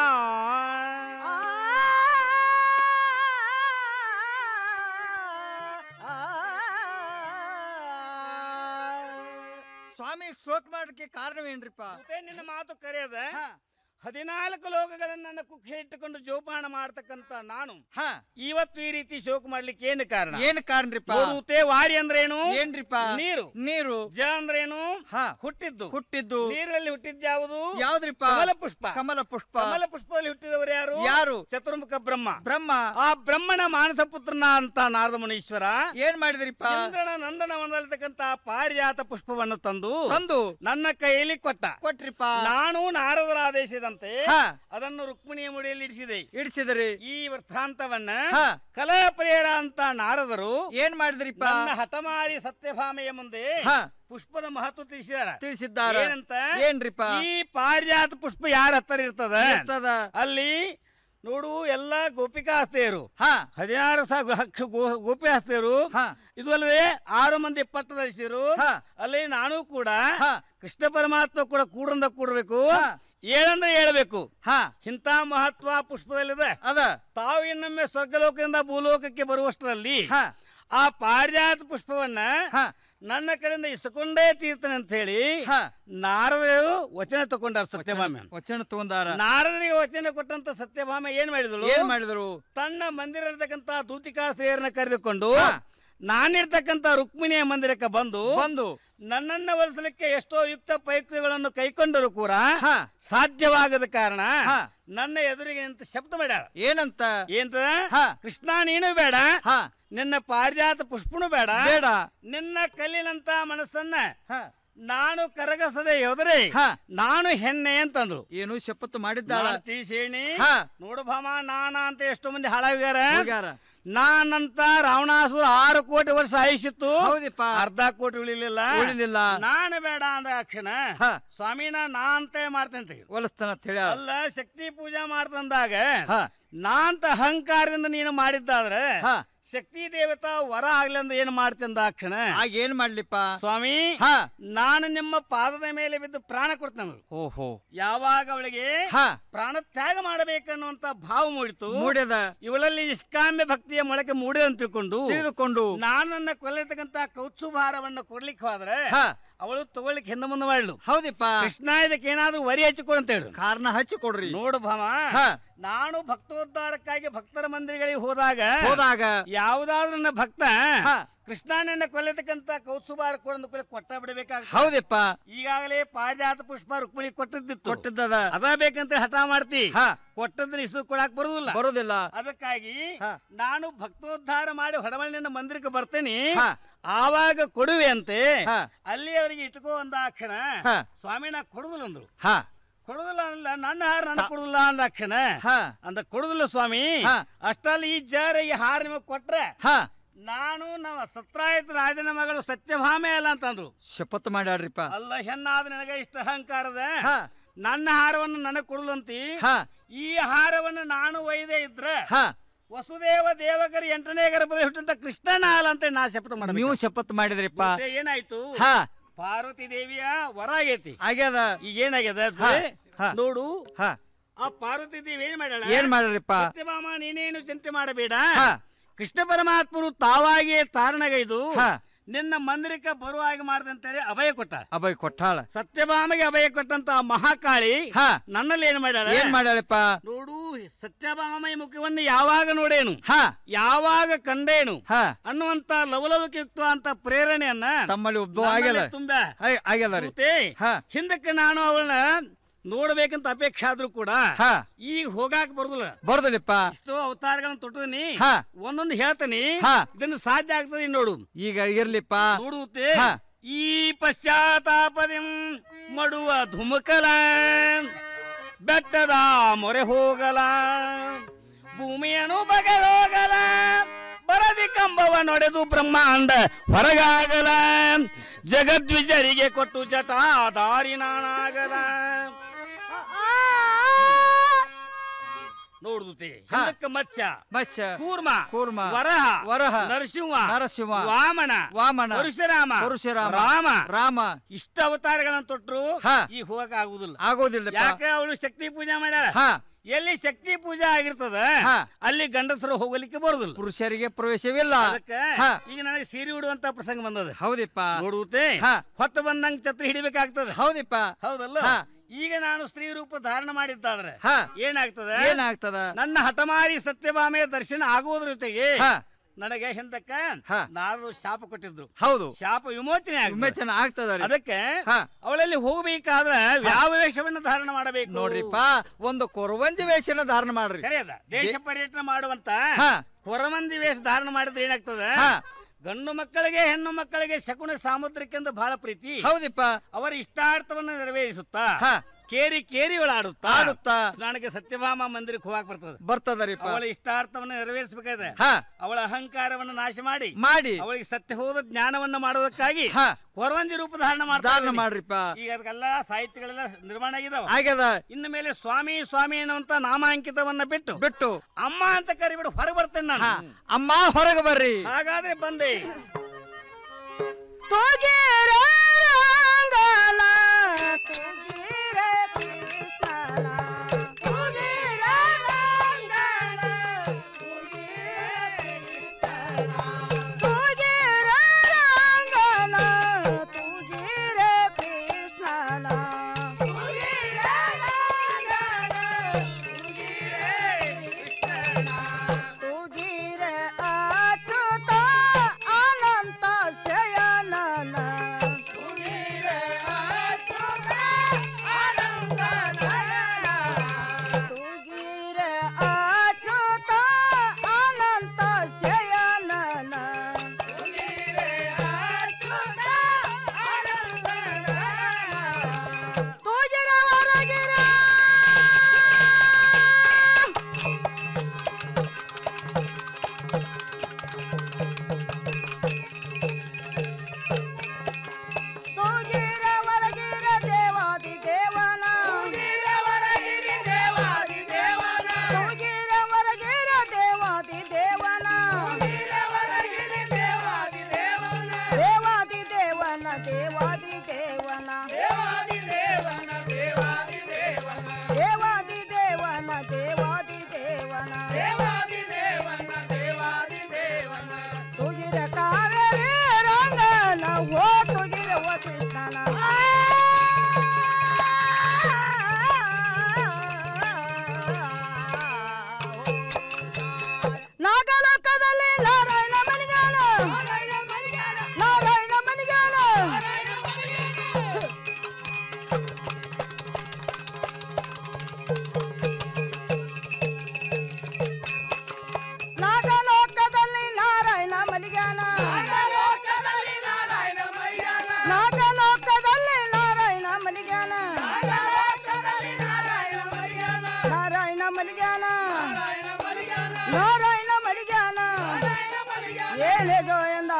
S18: ಸ್ವಾಮಿ ಶೋಕ್ ಮಾಡಕ್ಕೆ ಕಾರಣವೇನ್ರಿಪ್ಪ
S17: ಮತ್ತೆ ನಿನ್ನ ಮಾತು ಕರೆಯದ ಹದಿನಾಲ್ಕು ಲೋಕಗಳನ್ನ ನನ್ನ ಕುಕ್ಕೆ ಇಟ್ಟುಕೊಂಡು ಜೋಪಾನ ಮಾಡ್ತಕ್ಕಂತ ನಾನು ಇವತ್ತು ಈ ರೀತಿ ಶೋಕ ಮಾಡ್ಲಿಕ್ಕೆ ಏನು ಕಾರಣ
S18: ಏನ್ ಕಾರಣರಿಪ್ಪ
S17: ನೋಡುತ್ತೆ ವಾರಿ ಅಂದ್ರೇನು
S18: ಏನ್ರಿಪ್ಪ
S17: ನೀರು
S18: ನೀರು
S17: ಜ ಅಂದ್ರೇನು ಹುಟ್ಟಿದ್ದು
S18: ಹುಟ್ಟಿದ್ದು
S17: ನೀರಲ್ಲಿ ಹುಟ್ಟಿದ್ದು ಯಾವುದು
S18: ಯಾವ್ದ್ರಿಪ್ಪ
S17: ಕಮಲ ಪುಷ್ಪ
S18: ಕಮಲ ಪುಷ್ಪ
S17: ಕಮಲ ಪುಷ್ಪದಲ್ಲಿ ಹುಟ್ಟಿದವರು ಯಾರು
S18: ಯಾರು?
S17: ಚತುರ್ಮುಖ ಬ್ರಹ್ಮ
S18: ಬ್ರಹ್ಮ
S17: ಆ ಬ್ರಹ್ಮನ ಮಾನಸ ಪುತ್ರನ ಅಂತ ನಾರದ ಮುನೀಶ್ವರ
S18: ಏನ್ ಮಾಡಿದ್ರಿಪ್ಪ
S17: ಇಂದ್ರನ ನಂದನ ಹೊಂದಲಿರ್ತಕ್ಕಂತ ಪಾರಿಜಾತ ಪುಷ್ಪವನ್ನು ತಂದು
S18: ತಂದು
S17: ನನ್ನ ಕೈಯಲ್ಲಿ ಕೊಟ್ಟ
S18: ಕೊಟ್ರಿಪ್ಪ
S17: ನಾನು ನಾರದರ ಆದೇಶದ ಹೇಳಿದಂತೆ
S18: ಹಾ.
S17: ಅದನ್ನು ರುಕ್ಮಿಣಿಯ ಮುಡಿಯಲ್ಲಿ ಇಡಿಸಿದೆ
S18: ಇಡಿಸಿದ್ರಿ
S17: ಈ ವೃತ್ತಾಂತವನ್ನ
S18: ಹಾ.
S17: ಕಲಾಪ್ರಿಯರ ಅಂತ ನಾರದರು
S18: ಏನ್ ಮಾಡಿದ್ರಿಪ್ಪ
S17: ನನ್ನ ಹಠಮಾರಿ ಸತ್ಯಭಾಮೆಯ ಮುಂದೆ
S18: ಹಾ.
S17: ಪುಷ್ಪದ ಮಹತ್ವ ತಿಳಿಸಿದಾರ
S18: ತಿಳಿಸಿದ್ದಾರ
S17: ಏನಂತ
S18: ಏನ್ರಿಪ್ಪ
S17: ಈ ಪಾರಿಜಾತ ಪುಷ್ಪ ಯಾರ ಹತ್ತಿರ ಇರ್ತದ
S18: ಇರ್ತದ.
S17: ಅಲ್ಲಿ ನೋಡು ಎಲ್ಲಾ ಗೋಪಿಕಾಸ್ತೆಯರು
S18: ಹಾ
S17: ಹದಿನಾರು ಸಾವಿರ ಹಕ್ಷ- ಗೋ- ಗೋಪಿಕಾಸ್ತೆಯರು
S18: ಹಾ.
S17: ಇದು ಅಲ್ಲದೆ ಆರು ಮಂದಿ ಪಟ್ಟ ಧರಿಸಿರು
S18: ಹಾ.
S17: ಅಲ್ಲಿ ನಾನು ಕೂಡ
S18: ಹಾ.
S17: ಕೃಷ್ಣ ಪರಮಾತ್ಮ ಕೂಡ ಕೂಡ್ರಂದ ಕೂಡಬೇಕು
S18: ಹಾ.
S17: ಏಳಂದ್ರೆ ಹೇಳ್ಬೇಕು
S18: ಹಾ
S17: ಇಂಥ ಮಹತ್ವ ಪುಷ್ಪದಲ್ಲಿದೆ
S18: ಅದ
S17: ತಾವು ಇನ್ನೊಮ್ಮೆ ಸ್ವರ್ಗಲೋಕದಿಂದ ಭೂಲೋಕಕ್ಕೆ ಬರುವಷ್ಟರಲ್ಲಿ
S18: ಹಾ.
S17: ಆ ಪಾರಿಜಾತ ಪುಷ್ಪವನ್ನ
S18: ಹಾ.
S17: ನನ್ನ ಕಡೆಯಿಂದ ಇಸ್ಕೊಂಡೇ ತೀರ್ತನೆ ಅಂತ ಹೇಳಿ
S18: ಹಾ.
S17: ನಾರದರು ವಚನ ತಗೊಂಡಾರ ಸತ್ಯಭಾಮೆ
S18: ವಚನ ತಗೊಂಡಾರ
S17: ನಾರದರಿಗೆ ವಚನ ಕೊಟ್ಟಂತ ಸತ್ಯಭಾಮ ಏನ್ ಮಾಡಿದಳು
S18: ಏನ್ ಮಾಡಿದ್ರು
S17: ತನ್ನ ಮಂದಿರ ಇರತಕ್ಕಂತ ದೂತಿಕಾ ಸ್ತ್ರೀಯರನ್ನ ಕರೆದುಕೊಂಡು
S18: ಹಾ.
S17: ನಾನಿರ್ತಕ್ಕಂತ ರುಕ್ಮಿಣಿಯ ಮಂದಿರಕ್ಕೆ ಬಂದು
S18: ಬಂದು
S17: ನನ್ನನ್ನ ಒಲಿಸಲಿಕ್ಕೆ ಎಷ್ಟೋ ಯುಕ್ತ ಪ್ರಯುಕ್ತಗಳನ್ನು ಕೈಕೊಂಡರೂ ಕೂಡ
S18: ಹಾ.
S17: ಸಾಧ್ಯವಾಗದ ಕಾರಣ
S18: ಹಾ.
S17: ನನ್ನ ಎದುರಿಗೆ ನಿಂತು ಶಬ್ದ ಮಾಡ್ಯಾಳ
S18: ಏನಂತ
S17: ಏಂತ
S18: ಹಾ.
S17: ಕೃಷ್ಣ ನೀನು ಬೇಡ
S18: ಹಾ
S17: ನಿನ್ನ ಪಾರಿಜಾತ ಪುಷ್ಪನು ಬೇಡ
S18: ಬೇಡ
S17: ನಿನ್ನ ಕಲ್ಲಿನಂತ ಮನಸ್ಸನ್ನ
S18: ಹಾ.
S17: ನಾನು ಕರಗಸದೆ ಹೋದರೆ
S18: ಹಾ.
S17: ನಾನು ಹೆಣ್ಣೆ ಅಂತಂದ್ರು
S18: ಏನು ಶಪತ್ತು ಮಾಡಿದ್ದಾಳ
S17: ನಾನು ತಿಳಿಸೇಣಿ
S18: ಹಾ.
S17: ನೋಡು ಭಾಮ ನಾನ ಅಂತ ಎಷ್ಟೋ ಮಂದಿ ಹಾಳಾಗ್ಯಾರ
S18: ಹೋಗ್ಯಾರ.
S17: ನಾನಂತ ರಾವಣಾಸುರ ಆರು ಕೋಟಿ ವರ್ಷ ಆಯುಷ್ಯತ್ತು
S18: ಹೌದಿಪ್ಪ.
S17: ಅರ್ಧ ಕೋಟಿ ಉಳಿಲಿಲ್ಲ
S18: ಉಳಿಲಿಲ್ಲ.
S17: ನಾನು ಬೇಡ ಅಂದ ಕ್ಷಣ
S18: ಹಾ.
S17: ಸ್ವಾಮಿನ ನಾ ಅಂತ ಮಾಡ್ತೇನೆ
S18: ಒಲಿಸ್ತಾನ ಅಂತ ಹೇಳ್ಯಾಳ
S17: ಅಲ್ಲ ಶಕ್ತಿ ಪೂಜಾ ಮಾಡ್ತಂದಾಗ
S18: ಹಾ.
S17: ನಾಂತ ಅಹಂಕಾರದಿಂದ ನೀನು ಮಾಡಿದ್ದಾದ್ರೆ
S18: ಹಾ.
S17: ಶಕ್ತಿ ದೇವತಾ ವರ ಆಗ್ಲಂದ ಏನ್ ಮಾಡ್ತಂದ ಆ ಕ್ಷಣ
S18: ಆಗ ಏನ್ ಮಾಡ್ಲಿಪ್ಪ
S17: ಸ್ವಾಮಿ
S18: ಹಾ.
S17: ನಾನು ನಿಮ್ಮ ಪಾದದ ಮೇಲೆ ಬಿದ್ದು ಪ್ರಾಣ ಕೊಡ್ತೇನೆ
S18: ಓಹೋ
S17: ಯಾವಾಗ ಅವಳಿಗೆ
S18: ಹಾ.
S17: ಪ್ರಾಣ ತ್ಯಾಗ ಮಾಡಬೇಕನ್ನುವಂತ ಭಾವ ಮೂಡಿತು
S18: ಮೂಡ್ಯದ
S17: ಇವಳಲ್ಲಿ ನಿಷ್ಕಾಮ್ಯ ಭಕ್ತಿಯ ಮೊಳಕೆ ಮೂಡಿದೆ ಅಂತ ತಿಳ್ಕೊಂಡು
S18: ತಿಳಿದುಕೊಂಡು
S17: ನಾನನ್ನ ಕೊಲ್ಲಿರ್ತಕ್ಕಂತ ಕೌತ್ಸುಭಾರವನ್ನ ಕೊಡ್ಲಿಕ್ಕೆ ಹೋದ್ರೆ
S18: ಹಾ.
S17: ಅವಳು ತಗೊಳ್ಳಿಕ್ಕೆ ಹಿಂದೆ ಮುಂದೆ ಮಾಡ್ಲು
S18: ಹೌದಿಪ್ಪ
S17: ಕೃಷ್ಣ ಇದಕ್ಕೆ ಏನಾದ್ರೂ ವರಿ ಹಚ್ಚಿಕೊಡು ಅಂತ ಹೇಳು
S18: ಕಾರಣ ಹಚ್ಚಿ ಕೊಡ್ರಿ
S17: ನೋಡು ಭಾಮ
S18: ಹಾ.
S17: ನಾನು ಭಕ್ತೋದ್ಧಾರಕ್ಕಾಗಿ ಭಕ್ತರ ಮಂದಿರಗಳಿಗೆ ಹೋದಾಗ
S18: ಹೋದಾಗ
S17: ಯಾವ್ದಾದ್ರು ನನ್ನ ಭಕ್ತ
S18: ಹಾ.
S17: ಕೃಷ್ಣನನ್ನ ಕೊಲ್ಲತಕ್ಕಂತ ಕೌತ್ಸುಭಾರ ಕೊಡಂದು ಕೊಲೆ ಕೊಟ್ಟ ಬಿಡಬೇಕಾಗ್ತದೆ
S18: ಹೌದಿಪ್ಪ
S17: ಈಗಾಗಲೇ ಪಾರಿಜಾತ ಪುಷ್ಪ ರುಕ್ಮಿಣಿ ಕೊಟ್ಟದ್ದಿತ್ತು
S18: ಕೊಟ್ಟಿದ್ದದ
S17: ಅದ ಬೇಕಂತ ಹಠ ಮಾಡ್ತಿ
S18: ಹಾ.
S17: ಕೊಟ್ಟದ್ರೆ ಇಸು ಕೊಡಾಕ್ ಬರುದಿಲ್ಲ
S18: ಬರುದಿಲ್ಲ
S17: ಅದಕ್ಕಾಗಿ
S18: ಹಾ.
S17: ನಾನು ಭಕ್ತೋದ್ಧಾರ ಮಾಡಿ ಹೊಡಮಳ್ಳಿನ ಮಂದಿರಕ್ಕೆ ಬರ್ತೇನೆ
S18: ಹಾ.
S17: ಆವಾಗ ಕೊಡುವೆ ಅಂತೆ
S18: ಹಾ.
S17: ಅಲ್ಲಿ ಅವರಿಗೆ ಇಟ್ಕೋ ಅಂದಾಕ್ಷಣ
S18: ಹಾ.
S17: ಸ್ವಾಮಿ ನಾ ಕೊಡುದಿಲ್ಲ ಅಂದ್ರು
S18: ಹಾ
S17: ಕೊಡುದಿಲ್ಲ ಅಲ್ಲ ನನ್ನ ಹಾರ ನನ್ನ ಕೊಡುದಿಲ್ಲ ಅಂದಾಕ್ಷಣ
S18: ಹಾ.
S17: ಅಂದ ಕೊಡುದಿಲ್ಲ ಸ್ವಾಮಿ
S18: ಹಾ.
S17: ಅಷ್ಟಲ್ಲಿ ಈ ಜಾರ ಈ ಹಾರ ನಿಮಗೆ ಕೊಟ್ರೆ
S18: ಹಾ
S17: ನಾನು ನಮ್ಮ ಸತ್ರಾಯತ ರಾಜನ ಮಗಳು ಸತ್ಯಭಾಮೆ ಅಲ್ಲ ಅಂತಂದ್ರು
S18: ಶಪತ್ತು ಮಾಡ್ಯಾಡ್ರಿಪ್ಪ
S17: ಅಲ್ಲ ಹೆಣ್ಣಾದ ನನಗೆ ಇಷ್ಟ ಅಹಂಕಾರದ
S18: ಹಾ.
S17: ನನ್ನ ಹಾರವನ್ನು ನನಗೆ ಕೊಡುದಂತಿ
S18: ಹಾ
S17: ಈ ಹಾರವನ್ನು ನಾನು ಒಯ್ದೇ ಇದ್ರೆ
S18: ಹಾ
S17: ವಸುದೇವ ದೇವಕರ ಎಂಟನೇ ಗರ್ಭದಲ್ಲಿ ಹುಟ್ಟಂತ ಕೃಷ್ಣನ ಹಾಲ ಅಂತ ನಾ ಶಪಥ ಮಾಡಬೇಕು
S18: ನೀವು ಶಪತ್ತು ಮಾಡಿದ್ರಿಪ್ಪ
S17: ಮತ್ತೆ ಏನಾಯ್ತು
S18: ಹಾ
S17: ಪಾರ್ವತಿ ದೇವಿಯ ವರ ಆಗೈತಿ
S18: ಆಗ್ಯದ
S17: ಈಗ ಏನಾಗ್ಯದ ಅದು?
S18: ಹಾ, ಹಾ.
S17: ನೋಡು
S18: ಹಾ
S17: ಆ ಪಾರ್ವತಿ ದೇವಿ ಏನ್ ಮಾಡ್ಯಾಳ
S18: ಏನ್ ಮಾಡ್ಯಾರಿಪ್ಪ
S17: ಸತ್ಯಭಾಮ ನೀನೇನು ಚಿಂತೆ ಮಾಡಬೇಡ
S18: ಹಾ.
S17: ಕೃಷ್ಣ ಪರಮಾತ್ಮರು ತಾವಾಗಿಯೇ ತಾರಣಗೈದು
S18: ಹಾ.
S17: ನಿನ್ನ ಮಂದಿರಕ್ಕೆ ಬರುವ ಹಾಗೆ ಮಾಡ್ದಂತೇಳಿ ಅಭಯ ಕೊಟ್ಟ
S18: ಅಭಯ್ ಕೊಟ್ಟಾಳ
S17: ಸತ್ಯಭಾಮಗೆ ಅಭಯ ಕೊಟ್ಟಂತ ಮಹಾಕಾಳಿ
S18: ಹಾ
S17: ನನ್ನಲ್ಲಿ ಏನ್ ಮಾಡ್ಯಾಳ
S18: ಏನ್ ಮಾಡ್ಯಾಳಪ್ಪ
S17: ನೋಡು ಸತ್ಯಭಾಮಯ ಮುಖವನ್ನು ಯಾವಾಗ ನೋಡೇನು
S18: ಹಾ
S17: ಯಾವಾಗ ಕಂಡೇನು
S18: ಹಾ
S17: ಅನ್ನುವಂತ ಲವಲವಿಕೆಯುಕ್ತ ಅಂತ ಪ್ರೇರಣೆಯನ್ನ
S18: ತಮ್ಮಲ್ಲಿ ಉದ್ಭವ ಆಗ್ಯದ
S17: ನನ್ನಲ್ಲಿ ತುಂಬ
S18: ಆಯ್- ಆಗ್ಯದ ರೀ
S17: ಕೂತೆ
S18: ಹಾ.
S17: ಹಿಂದಕ್ಕೆ ನಾನು ಅವಳನ್ನ ನೋಡ್ಬೇಕಂತ ಅಪೇಕ್ಷೆ ಆದ್ರೂ ಕೂಡ
S18: ಹಾ.
S17: ಈಗ ಹೋಗಾಕ್ ಬರುದಿಲ್ಲ
S18: ಬರ್ದಲಿಪ್ಪ
S17: ಇಷ್ಟೋ ಅವತಾರಗಳನ್ನ ತೊಟ್ಟಿದೀನಿ
S18: ಹಾ.
S17: ಒಂದೊಂದು ಹೇಳ್ತೀನಿ
S18: ಹಾ.
S17: ಇದನ್ನು ಸಾಧ್ಯ ಆಗ್ತದೆ ನೋಡು
S18: ಈಗ ಇರ್ಲಿಪ್ಪ
S17: ನೋಡುತ್ತೆ
S18: ಹಾ.
S17: ಈ ಪಶ್ಚಾತ್ತಾಪದಿಂ ಮಡುವ ಧುಮುಕಲ ಬೆಟ್ಟದ ಮೊರೆ ಹೋಗಲ ಭೂಮಿಯನ್ನು ಬಗೆದೋಗಲ ಬರದಿ ಕಂಬವ ನೊಡೆದು ಬ್ರಹ್ಮಾಂಡ ಹೊರಗಾಗಲ ಜಗದ್ವಿಜರಿಗೆ ಕೊಟ್ಟು ಜಟ ದಾರಿ ನಾನಾಗಲ ನೋಡುತ್ತೆ ಹಿಂದಕ್ಕೆ ಮಚ್ಚ
S18: ಮಚ್ಚ
S17: ಕೂರ್ಮ
S18: ಕೂರ್ಮ
S17: ವರಹ
S18: ವರಹ
S17: ನರಸಿಂಹ
S18: ನರಸಿಂಹ
S17: ವಾಮನ
S18: ವಾಮನ
S17: ಪರಶುರಾಮ
S18: ಪರಶುರಾಮ
S17: ರಾಮ
S18: ರಾಮ
S17: ಇಷ್ಟ ಅವತಾರಗಳನ್ನ ತೊಟ್ರು
S18: ಹಾ.
S17: ಈಗ ಹೋಗಕ್ ಆಗುದಿಲ್ಲ
S18: ಆಗೋದಿಲ್ಲ
S17: ಯಾಕೆ ಅವಳು ಶಕ್ತಿ ಪೂಜೆ ಮಾಡ್ಯಾಳ
S18: ಹಾ
S17: ಎಲ್ಲಿ ಶಕ್ತಿ ಪೂಜೆ ಆಗಿರ್ತದ
S18: ಹಾ.
S17: ಅಲ್ಲಿ ಗಂಡಸರು ಹೋಗಲಿಕ್ಕೆ ಬರುದಿಲ್ಲ
S18: ಪುರುಷರಿಗೆ ಪ್ರವೇಶವಿಲ್ಲ
S17: ಅದಕ್ಕೆ
S18: ಹಾ.
S17: ಈಗ ನನಗೆ ಸೀರೆ ಉಡುವಂತ ಪ್ರಸಂಗ ಬಂದದ
S18: ಹೌದಿಪ್ಪ
S17: ನೋಡುತ್ತೆ
S18: ಹಾ.
S17: ಹೊತ್ತು ಬಂದಂಗ ಛತ್ರಿ ಹಿಡಿಬೇಕಾಗ್ತದ
S18: ಹೌದಿಪ್ಪ
S17: ಹೌದಲ್ಲ
S18: ಹಾ.
S17: ಈಗ ನಾನು ಸ್ತ್ರೀ ರೂಪ ಧಾರಣ ಮಾಡಿದ್ದಾದ್ರೆ
S18: ಹಾ.
S17: ಏನಾಗ್ತದ
S18: ಏನಾಗ್ತದ
S17: ನನ್ನ ಹಠಮಾರಿ ಸತ್ಯಭಾಮೆಯ ದರ್ಶನ ಆಗುವುದ್ರ ಜೊತೆಗೆ
S18: ಹಾ.
S17: ನನಗೆ ಹಿಂದಕ್ಕ
S18: ಹಾ.
S17: ನಾರದು ಶಾಪ ಕೊಟ್ಟಿದ್ರು
S18: ಹೌದು
S17: ಶಾಪ ವಿಮೋಚನೆ ಆಗ್ತದೆ.
S18: ವಿವೇಚನೆ ಆಗ್ತದ ರೀ
S17: ಅದಕ್ಕೆ
S18: ಹಾ.
S17: ಅವಳಲ್ಲಿ ಹೋಗಬೇಕಾದ್ರೆ ಯಾವ ವೇಷವನ್ನು ಧಾರಣ ಮಾಡಬೇಕು
S18: ನೋಡ್ರಿಪ್ಪ ಒಂದು ಕೊರವಂಜಿ ವೇಷನ ಧಾರಣ ಮಾಡ್ರಿ
S17: ಕರೆಯದ ದೇಶ ಪರ್ಯಟನೆ ಮಾಡುವಂತ
S18: ಹಾ.
S17: ಕೊರಮಂದಿ ವೇಷ ಧಾರಣ ಮಾಡಿದ್ರೆ ಏನಾಗ್ತದೆ
S18: ಹಾ.
S17: ಗಂಡು ಮಕ್ಕಳಿಗೆ ಹೆಣ್ಣು ಮಕ್ಕಳಿಗೆ ಶಕುನ ಸಾಮುದ್ರಿಕೆಂದು ಬಹಳ ಪ್ರೀತಿ
S18: ಹೌದಿಪ್ಪ
S17: ಅವರ ಇಷ್ಟಾರ್ಥವನ್ನು ನೆರವೇರಿಸುತ್ತಾ
S18: ಹಾ.
S17: ಕೇರಿ ಕೇರಿ ಆಡುತ್ತಾ
S18: ಆಡುತ್ತಾ.
S17: ನನಗೆ ಸತ್ಯಭಾಮ ಮಂದಿರಕ್ಕೆ ಹೋಗಕ್ ಬರ್ತದೆ
S18: ಬರ್ತದರಿಪ್ಪ
S17: ಅವಳ ಇಷ್ಟಾರ್ಥವನ್ನು ನೆರವೇರಿಸಬೇಕಾದ್ರೆ
S18: ಹಾ.
S17: ಅವಳ ಅಹಂಕಾರವನ್ನು ನಾಶ ಮಾಡಿ
S18: ಮಾಡಿ.
S17: ಅವಳಿಗೆ ಸತ್ಯ ಹೋದ ಜ್ಞಾನವನ್ನ ಮಾಡೋದಕ್ಕಾಗಿ
S18: ಹಾ.
S17: ಕೊರವಂಜಿ ರೂಪ ಧಾರಣ ಮಾಡ್ತಾ
S18: ಧಾರಣ
S17: ಇದ್ದೀನಿ.
S18: ಮಾಡ್ರಿಪ್ಪ.
S17: ಈಗ ಅದಕ್ಕೆಲ್ಲ ಸಾಹಿತ್ಯಗಳೆಲ್ಲ ನಿರ್ಮಾಣ ಆಗಿದಾವ
S18: ಆಗ್ಯದ
S17: ಇನ್ನು ಮೇಲೆ ಸ್ವಾಮಿ ಸ್ವಾಮಿ ಅನ್ನುವಂತ ನಾಮಾಂಕಿತವನ್ನ ಬಿಟ್ಟು
S18: ಬಿಟ್ಟು
S17: ಅಮ್ಮ ಅಂತ ಕರಿಬಿಡು ಹೊರಗೆ ಬರ್ತೇನೆ ನಾನು
S18: ಅಮ್ಮ ಹೊರಗೆ ಬರ್ರಿ
S17: ಹಾಗಾದ್ರೆ ಬಂದೆ
S19: ದೇವಾದಿ ದೇವನ ದೇವಾದಿ ದೇವನ ದೇವಾದಿ ದೇವನ ದೇವಾದಿ ದೇವನ ತುಗಿರ ಕಾವೇರಿ ರಂಗನ ಹೋ ತುಗಿರ ವಸಿಷ್ಠನ ನಾಗಲೋಕದಲ್ಲಿ ನಾರಾಯಣ ಮನಿಗಾನ ನಾರಾಯಣ ಮನಿಗಾನ ನಾಗಲೋಕದಲ್ಲಿ ನಾರಾಯಣ ಮನಿಗಾನ ನಾಗಲೋಕದಲ್ಲಿ ನಾರಾಯಣ ಮನಿಗಾನ ನಾರಾಯಣ ಮನಿಗಾನ ನಾರಾಯಣ ಮರಿಗಾನ ಏನೇ ಗೋಯಂದ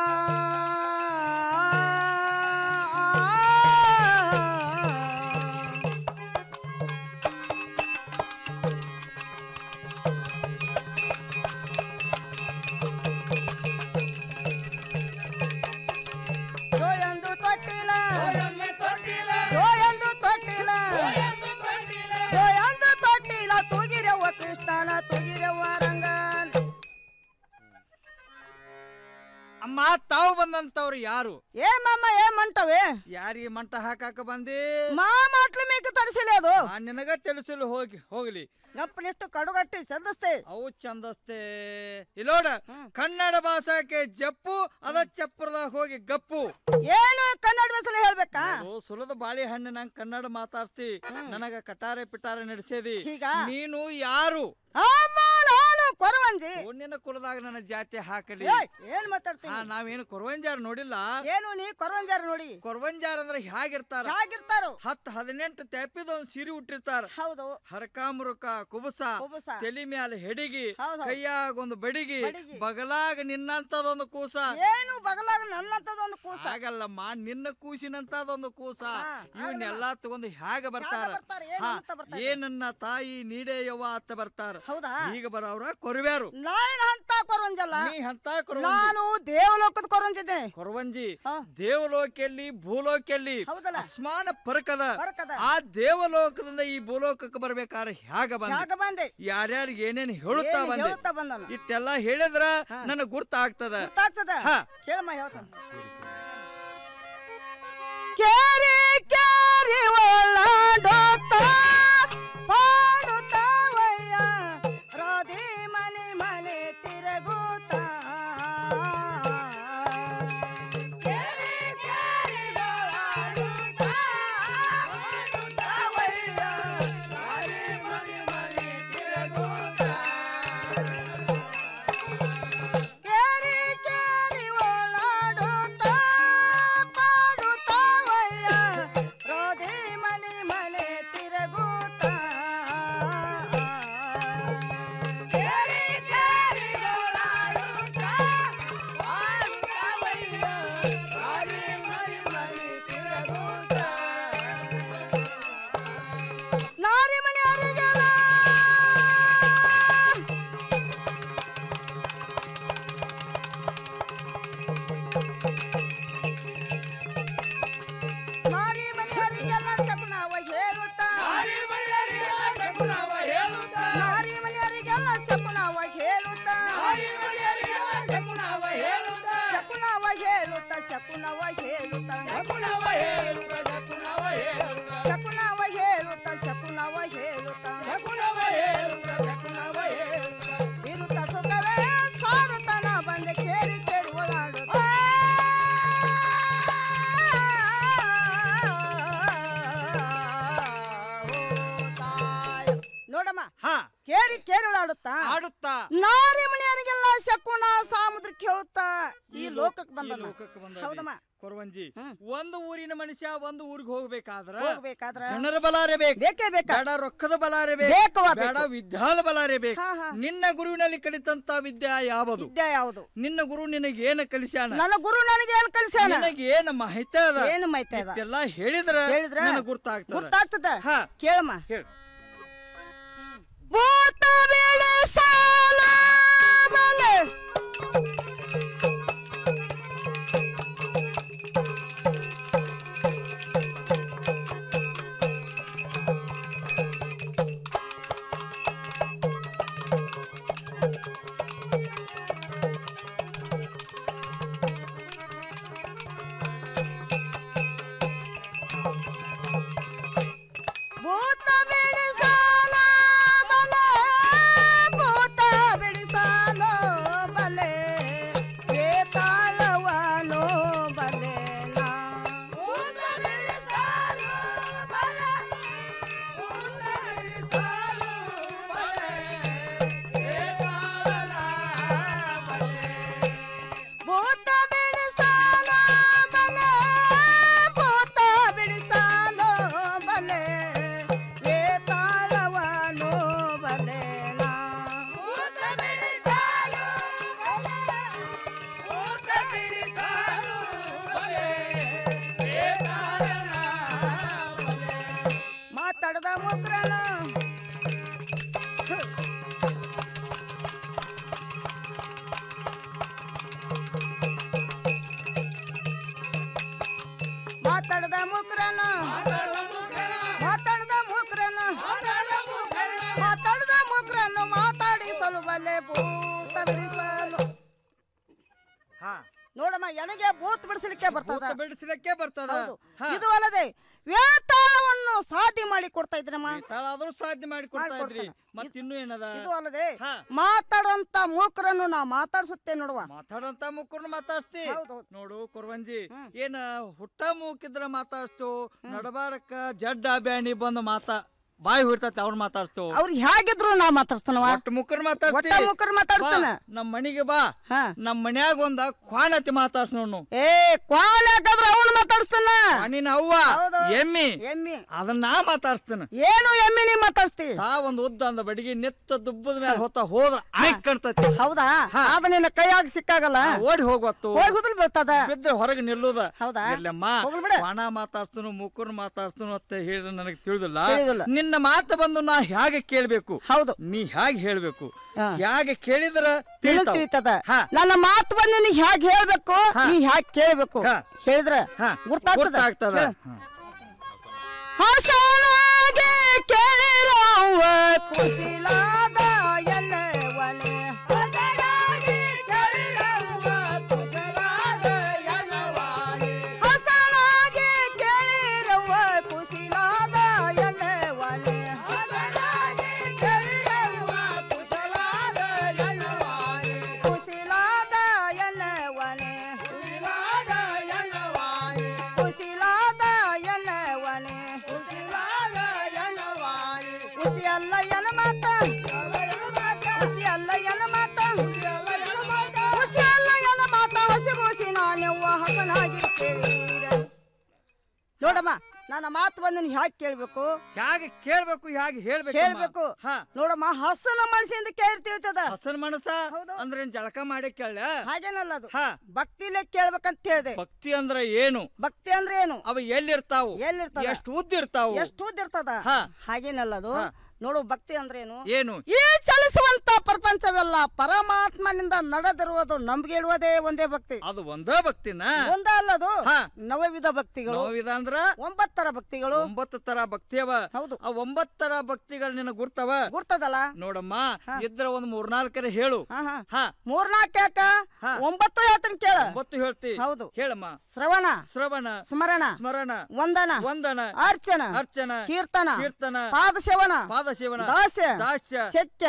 S19: ಜೋಯಂದು ತೊಟ್ಟಿಲ ಜೋಯಂದು ತೊಟ್ಟಿಲ ಜೋಯಂದು ತೊಟ್ಟಿಲ ತೂಗಿರವ್ವ ಕೃಷ್ಣನ ತೂಗಿರವ್ವ ರಂಗನ್
S18: ಅಮ್ಮ ತಾವು ಬಂದಂತವ್ರು ಯಾರು
S19: ఏ మమ్మ ఏమంటావే
S18: ಯಾರಿಗೆ ಮಂಟ ಹಾಕಾಕ ಬಂದಿ
S19: మా మాటలు మీకు తెలిసలేదు
S18: ಆ ನಿನಗ ತಿಳಿಸಲು ಹೋಗಿ ಹೋಗ್ಲಿ
S19: గప్పనిట్టు కడుగట్టి చందస్తే
S18: ಅವು ಚಂದಸ್ತೆ ಇಲ್ಲೋಡ ಕನ್ನಡ ಭಾಷಾಕ್ಕೆ ಜಪ್ಪು ಅದ ಚಪ್ಪರದಾಗ ಹೋಗಿ ಗಪ್ಪು
S19: ಏನು ಕನ್ನಡ ಭಾಷೆಲಿ ಹೇಳ್ಬೇಕಾ
S18: ಓ ಸುಲದ ಬಾಳೆಹಣ್ಣು ನಂಗೆ ಕನ್ನಡ ಮಾತಾಡ್ತಿ ನನಗ ಕಟಾರೆ ಪಿಟಾರೆ ನಡೆಸೇದಿ
S19: ಹೀಗ?
S18: ನೀನು ಯಾರು
S19: ಅಮ್ಮ ನಾನು ಕೊರವಂಜಿ
S18: ನಿನ್ನ ಕುಲದಾಗ ನನ್ನ ಜಾತಿ ಹಾಕಲಿ
S19: ಏಯ್, ಏನ್ ಮಾತಾಡ್ತೀನಿ
S18: ಹಾ ನಾವೇನು ಕೊರವಂಜಾರ ನೋಡಿಲ್ಲ
S19: ಏನು ನೀ ಕೊರವಂಜಾರ ನೋಡಿ
S18: ಕೊರವಂಜಾರ ಅಂದ್ರೆ ಹೇಗಿರ್ತಾರ
S19: ಹೇಗಿರ್ತಾರೋ
S18: ಹತ್ತು ಹದಿನೆಂಟು ತೆಪ್ಪಿದ ಒಂದ್ ಸಿರಿ ಉಟ್ಟಿರ್ತಾರ
S19: ಹೌದು
S18: ಹರಕಾಮುರುಕ ಕುಬುಸ
S19: ಕುಬುಸ.
S18: ತಲಿ ಮ್ಯಾಲ ಹೆಡಿಗಿ
S19: ಹೌದು.
S18: ಕೈಯಾಗ ಒಂದು ಬಡಿಗಿ
S19: ಬಡಿಗಿ.
S18: ಬಗಲಾಗ ನಿನ್ನಂತದೊಂದು ಕೂಸ
S19: ಏನು ಬಗಲಾಗ ನನ್ನಂತದೊಂದು ಕೂಸ
S18: ಹಾಗಲ್ಲಮ್ಮ ನಿನ್ನ ಕೂಸಿನಂತದೊಂದು ಕೂಸ
S19: ಹಾ,
S18: ಇವನ್ನೆಲ್ಲಾ ತಗೊಂಡು ಹೇಗ ಬರ್ತಾರ
S19: ಬರ್ತಾರ? ಏನ್
S18: ಹಾ,
S19: ಅಂತ ಬರ್ತಾರ?
S18: ಏನನ್ನ ತಾಯಿ ನೀಡೆಯವ್ವ ಅತ್ತ ಬರ್ತಾರ
S19: ಹೌದಾ
S18: ಈಗ ಬರೋವ್ರ ಕೊರವ್ಯಾರು
S19: ನಾನು ಅಂತ ಕೊರವಂಜಲ್ಲ
S18: ನೀ ಅಂತ ಕೊರವಂಜಿ.
S19: ನಾನು ದೇವಲೋಕದ ಕೊರವಂಜಿದ್ದೆ
S18: ಕೊರವಂಜಿ ದೇವಲೋಕೆಯಲ್ಲಿ ಭೂಲೋಕೆಯಲ್ಲಿ
S19: ಹೌದಲ್ಲ?
S18: ಅಸ್ಮಾನ ಪರಕದ
S19: ಪರಕದ.
S18: ಆ ದೇವಲೋಕದಿಂದ ಈ ಭೂಲೋಕಕ್ಕೆ ಬರ್ಬೇಕಾದ್ರೆ ಹೇಗ ಬಂದ
S19: ಹ್ಯಾಗ ಬಂದೆ
S18: ಯಾರ್ಯಾರಿಗೆ ಏನೇನ್ ಹೇಳುತ್ತಾ
S19: ಏನ್
S18: ಬಂದೆ
S19: ಹೇಳುತ್ತಾ ಬಂದನು
S18: ಇಟ್ಟೆಲ್ಲ ಹೇಳಿದ್ರ ನನಗ್ ಗುರ್ತಾಗ್ತದ
S19: ಗೊತ್ತಾಗ್ತದ
S18: ಹಾ.
S19: ಕೇಳಮ್ಮ ಹೇಳ್ತಾನೆ ಕೇರಿ ಕೇರಿ ಒಳ್ಳಾಡೋತ ಪಾಡುತ್ತವಯ್ಯ ರಾಧೆ ಮನೆ ಮನೆ ತಿರುಗುತ್ತ ಕೇರಿ ಕೇರಿ ಒಳ್ಳಾಡುತ್ತ ಪಾಡುತ್ತವಯ್ಯ ರಾಧೆ ಮನೆ ಮನೆ ತಿರುಗುತ್ತ ಕೇರಿ ಕೇರಿ ಓಲಾಡುತ್ತ ಪಾಡುತ್ತವಯ್ಯ ರಾಧೆ ಕೇರಿ ಕೇರಳಾಡುತ್ತಾ
S18: ಆಡುತ್ತಾ
S19: ನಾರಿ ಮನೆಯವರಿಗೆಲ್ಲ ಶಕುನ ಸಾಮುದ್ರಕ್ಕೆ ಹೋಗುತ್ತಾ ಈ ಲೋಕಕ್ಕೆ ಬಂದ
S18: ಲೋಕಕ್ಕೆ ಬಂದ
S19: ಹೌದಮ್ಮ
S18: ಕೊರವಂಜಿ ಒಂದು ಊರಿನ ಮನುಷ್ಯ ಒಂದು ಊರಿಗೆ ಹೋಗ್ಬೇಕಾದ್ರ
S19: ಹೋಗ್ಬೇಕಾದ್ರ
S18: ಜನರ ಬಲಾರೆ ಬೇಕು
S19: ಬೇಕೇ ಬೇಕಾ
S18: ಬೇಡ ರೊಕ್ಕದ ಬಲಾರೆ
S19: ಬೇಕವ್ವ,
S18: ಬೇಕು ಬೇಡ
S19: ಬೇಕು.
S18: ವಿದ್ಯಾದ ಬಲಾರೆ ಬೇಕು
S19: ಹಾ, ಹಾ.
S18: ನಿನ್ನ ಗುರುವಿನಲ್ಲಿ ಕಲಿತಂತ ವಿದ್ಯಾ ಯಾವುದು
S19: ವಿದ್ಯೆ ಯಾವುದು
S18: ನಿನ್ನ ಗುರು ನಿನಗೆ ಏನ ಕಲಿಸ್ಯಾನ
S19: ನನ್ನ ಗುರು ನನಗೆ ಏನ್ ಕಲಿಸ್ಯಾನ
S18: ನಿನಗೆ ಏನ ಮಾಹಿತಿ ಅದ
S19: ಏನು ಮಾಹಿತಿ ಅದ?
S18: ಎಲ್ಲ ಹೇಳಿದ್ರ
S19: ಹೇಳಿದ್ರ
S18: ನಿನಗ್ ಗುರ್ತಾಗ್ತದ
S19: ಗುರ್ತಾಗ್ತದ
S18: ಹಾ
S19: ಕೇಳಮ್ಮ
S18: ಹೇಳು
S19: ಭೂತ ಬಿಡಿಸಾಲ ಬಲೆ. ಭೂತ ಬಿಡಿಸಾಲ ಬಲೆ ಭೂತ ಬಿಡಿಸಾಲೋ ಬಲೆ ಬೇತಾಳವನೋ ಬಲೆ ನಾ. ಭೂತ ಬಿಡಿಸಾಲೋ ಬಲೆ, ಭೂತ ಬಿಡಿಸಾಲೋ ಬಲೆ, ಬೇತಾಳನ ಬಲೆ. ಭೂತ ಬಿಡಿಸಾಲ ಬಲೆ ಭೂತ ಬಿಡಿಸಾಲೋ ಬಲೆ ವೇತಾಳವನೋ ಬಲೆ ನಾ. ಭೂತ ಬಿಡಿಸಾಲೋ ಬಲೆ, ಭೂತ ಬಿಡಿಸಾಲೋ ಬಲೆ, ವೇತಾಳನ ಬಲೆ. ಮಾತಾಡದ ಮುದ್ರನ ಮಾತಾಡದ ಮುಕ್ರನ ಮಾತಾಡದ ಮುಕ್ರನ ಮಾತಾಡದ ಮುಕ್ರನ್ನು ಮಾತಾಡಿಸಲು ಬಲ್ಲೆ ಭೂತ ಬಿಡಿಸಲು
S18: ಹಾ
S19: ನೋಡಮ್ಮ ನನಗೆ ಭೂತ ಬಿಡಿಸಲಿಕ್ಕೆ ಬರ್ತದ
S18: ಭೂತ ಬಿಡಿಸಲಿಕ್ಕೆ ಬರ್ತದ
S19: ಹೌದು. ಇದು ಅಲ್ಲದೆ ವೇತಾಳವನ್ನು ಸಾಧ್ಯ ಮಾಡಿ ಕೊಡ್ತಾ ಇದ್ರಮ್ಮ
S18: ಆದ್ರೂ ಸಾಧ್ಯ ಮಾಡಿ ಕೊಡ್ತಾ ಇದ್ರಿ ಮತ್ ಇನ್ನು ಏನದ
S19: ಇದು ಅಲ್ಲದೆ ಮಾತಾಡುವಂತ ಮೂಕರನ್ನು ನಾ ಮಾತಾಡ್ಸುತ್ತೆ ನೋಡುವ
S18: ಮಾತಾಡಂತ ಮುಕ್ಕರ್ನ ಮಾತಾಡ್ಸ್ತಿ ನೋಡು ಕೊರ್ವಂಜಿ ಏನ ಹುಟ್ಟ ಮೂಕಿದ್ರ ಮಾತಾಡ್ಸ್ತು ನಡಬಾರಕ್ಕ ಜಡ್ಡ ಬ್ಯಾಣಿ ಬಂದು ಮಾತಾ ಬಾಯಿ ಹುಡ್ತತಿ ಅವ್ರು ಮಾತಾಡ್ಸ್ತು
S19: ಅವ್ರು ಹೇಗಿದ್ರು ನಾ ಮಾತಾಡ್ಸ್ತಾನವ
S18: ಒಟ್ಟು ಮುಕ್ಕರ್ ಮಾತಾಡ್ತಿ
S19: ಒಟ್ಟ ಮುಕ್ಕರ್ ಮಾತಾಡ್ಸ್ತಾನ.
S18: ಬಾ, ನಮ್ ಮನಿಗೆ ಬಾ ನಮ್ ಮನ್ಯಾಗ ಒಂದ ಕ್ವಾಣತಿ ಮಾತಾಡ್ಸ್ ನೋಡು
S19: ಏ ಕ್ವಾಣ ಹಾಕಾದ್ರ ಅವನು ಮಾತಾಡ್ಸ್ತಾನ
S18: ನಿನ್ನ ಅವ್ವ
S19: ಹೌದು.
S18: ಎಮ್ಮಿ
S19: ಎಮ್ಮಿ
S18: ಅದನ್ನ ನಾ ಮಾತಾಡ್ಸ್ತೇನೆ
S19: ಏನು ಎಮ್ಮಿ ನೀ ಮಾತಾಡ್ಸ್ತಿ
S18: ತಾ ಒಂದ್ ಉದ್ದ ಅಂದ ಬಡಿಗೆ ನೆತ್ತ ದುಬ್ಬದ ಮೇಲೆ ಹೊತ್ತ ಹೋದ್ರ ಆಯ್ಕ್ ಕಾಣ್ತತಿ
S19: ಹೌದಾ ಅದ ನಿನ್ನ ಕೈಯಾಗ ಸಿಕ್ಕಾಗಲ್ಲ
S18: ಓಡಿ ಹೋಗ್ವತ್ತು
S19: ಹೋಗಿ ಹುದುಲ್ ಬೀಳ್ತದ
S18: ಬಿದ್ರೆ ಹೊರಗೆ ನಿಲ್ಲುದ
S19: ಹೌದಾ?
S18: ಇರ್ಲಮ್ಮ
S19: ಹೋಗ್ಲಿ ಬಿಡು.
S18: ಕ್ವಾಣ ಮಾತಾಡ್ಸ್ತನು ಮುಕ್ಕರ್ ಮಾತಾಡ್ಸ್ತನು ಅಂತ ಹೇಳಿದ್ರೆ ನನಗೆ ತಿಳಿದಿಲ್ಲ
S19: ತಿಳಿದಿಲ್ಲ.
S18: ನಿನ್ನ ಮಾತು ಬಂದು ನಾ ಹೇಗೆ ಕೇಳ್ಬೇಕು
S19: ಹೌದು
S18: ನೀ ಹೇಗೆ ಹೇಳ್ಬೇಕು ಹೇಗೆ ಕೇಳಿದ್ರ
S19: ತಿಳಿದ್
S18: ತಿಳ್ತಾವ್.
S19: ತಿಳಿತದ
S18: ಹಾ.
S19: ನನ್ನ ಮಾತು ಬಂದು ನೀ ಹ್ಯಾಗ್ ಹೇಳ್ಬೇಕು ನೀ ಹ್ಯಾಗ್ ಕೇಳ್ಬೇಕು ಹೇಳಿದ್ರ ಗುರ್ತಾಗ್ತದ
S18: ಗೊತ್ತಾಗ್ತದ
S19: ಹೇಳು. ಹಸನಾಗೆ ಕೇಳಿರವ್ವ ಕುಶಿಲಾದ ಎನ್ನವನೆ. ಹಸನಾಗೆ ಕೇಳಿರವ್ವ ಕುಶಿಲಾದ ಎನ್ನವಾನೆ. ಹಸನಾಗೆ ಕೇಳಿರವ್ವ ಕುಶಿಲಾದ ಎನ್ನವನೆ. ಹಸನಾಗೆ ಕೇಳಿರವ್ವ ಕುಶಿಲಾದ ಎನ್ನವಾನೆ. ಕುಶಿಲಾದ ಎನ್ನವನೆ. ಕುಶಿಲಾದ ಎನ್ನವಾನೆ. ಕುಶಿಲಾದ ಎನ್ನವನೆ. ಕುಶಿಲಾದ ಎನ್ನವಾನೆ. ಕುಸಿ ಅಲ್ಲ ಎನ ಮಾತ ಕುಸಿ ಅಲ್ಲ ಎನ ಮಾತ ಕುಸಿ ಅಲ್ಲ ಎನ ಮಾತ ಹಸಿಗೋಸಿ ನಾನೆವ್ವ ಹಸನಾಗಿ ಕೇಳಿರ ನೋಡಮ್ಮ ನನ್ನ ಮಾತು ಬಂದು ನೀ ಹ್ಯಾಕ್ ಕೇಳ್ಬೇಕು
S18: ಹೇಗೆ ಕೇಳ್ಬೇಕು ಹೇಗೆ ಹೇಳ್ಬೇಕು
S19: ಹೇಳ್ಬೇಕು ನೋಡಮ್ಮ ಹಸನ ಮನಸ್ಸಿಂದ ಕೇಳಿ ತಿಳ್ತದ
S18: ಹಸನ್ ಮನಸ ಅಂದ್ರೆ ಏನ್ ಜಳಕ ಮಾಡಿ ಕೇಳ
S19: ಹಾಗೇನಲ್ಲ ಅದು ಭಕ್ತಿಲೇ ಕೇಳ್ಬೇಕಂತ ಹೇಳಿದೆ
S18: ಭಕ್ತಿ ಅಂದ್ರೆ ಏನು
S19: ಭಕ್ತಿ ಅಂದ್ರೆ ಏನು
S18: ಅವ ಎಲ್ಲಿರ್ತಾವು
S19: ಎಲ್ಲಿರ್ತದ
S18: ಎಷ್ಟು ಉದ್ದ ಇರ್ತಾವು
S19: ಎಷ್ಟು ಉದ್ದ ಇರ್ತದ
S18: ಹಾ.
S19: ಹಾಗೇನಲ್ಲ ಅದು ನೋಡು ಭಕ್ತಿ ಅಂದ್ರೆ ಏನು
S18: ಏನು
S19: ಈ ಚಲಿಸುವಂತ ಪ್ರಪಂಚವೆಲ್ಲ ಪರಮಾತ್ಮನಿಂದ ನಡೆದಿರುವುದು ನಂಬಿಕೆ ಇಡುವುದೇ ಒಂದೇ ಭಕ್ತಿ
S18: ಅದು ಒಂದೇ ಭಕ್ತಿನ
S19: ಒಂದೇ ಅಲ್ಲದು ನವವಿಧ ಭಕ್ತಿಗಳು
S18: ನವವಿಧ ಅಂದ್ರ
S19: ಒಂಬತ್ತರ ಭಕ್ತಿಗಳು
S18: ಒಂಬತ್ತು ತರ ಭಕ್ತಿ ಅವ
S19: ಹೌದು
S18: ಆ ಒಂಬತ್ತರ ಭಕ್ತಿಗಳು ನಿನಗೆ ಗುರ್ತವ
S19: ಗುರ್ತದಲ್ಲ
S18: ನೋಡಮ್ಮ ಇದ್ರ ಒಂದ್ ಮೂರ್ನಾಲ್ಕರ ಹೇಳು ಹಾ
S19: ಮೂರ್ನಾಲ್ಕು ಯಾಕ ಒಂಬತ್ತು ಹೇಳ್ತೀನಿ ಕೇಳ
S18: ಒಂಬತ್ತು ಹೇಳ್ತಿ
S19: ಹೌದು
S18: ಹೇಳಮ್ಮ
S19: ಶ್ರವಣ
S18: ಶ್ರವಣ
S19: ಸ್ಮರಣ
S18: ಸ್ಮರಣ
S19: ವಂದನ
S18: ವಂದನ
S19: ಅರ್ಚನ
S18: ಅರ್ಚನ
S19: ಕೀರ್ತನ
S18: ಕೀರ್ತನ
S19: ಪಾದ ಸೇವನ
S18: ಪಾದ ಸೇವನ
S19: ದಾಸ್ಯ
S18: ದಾಸ್ಯ
S19: ಶಕ್ಯ
S18: ಶಕ್ಯ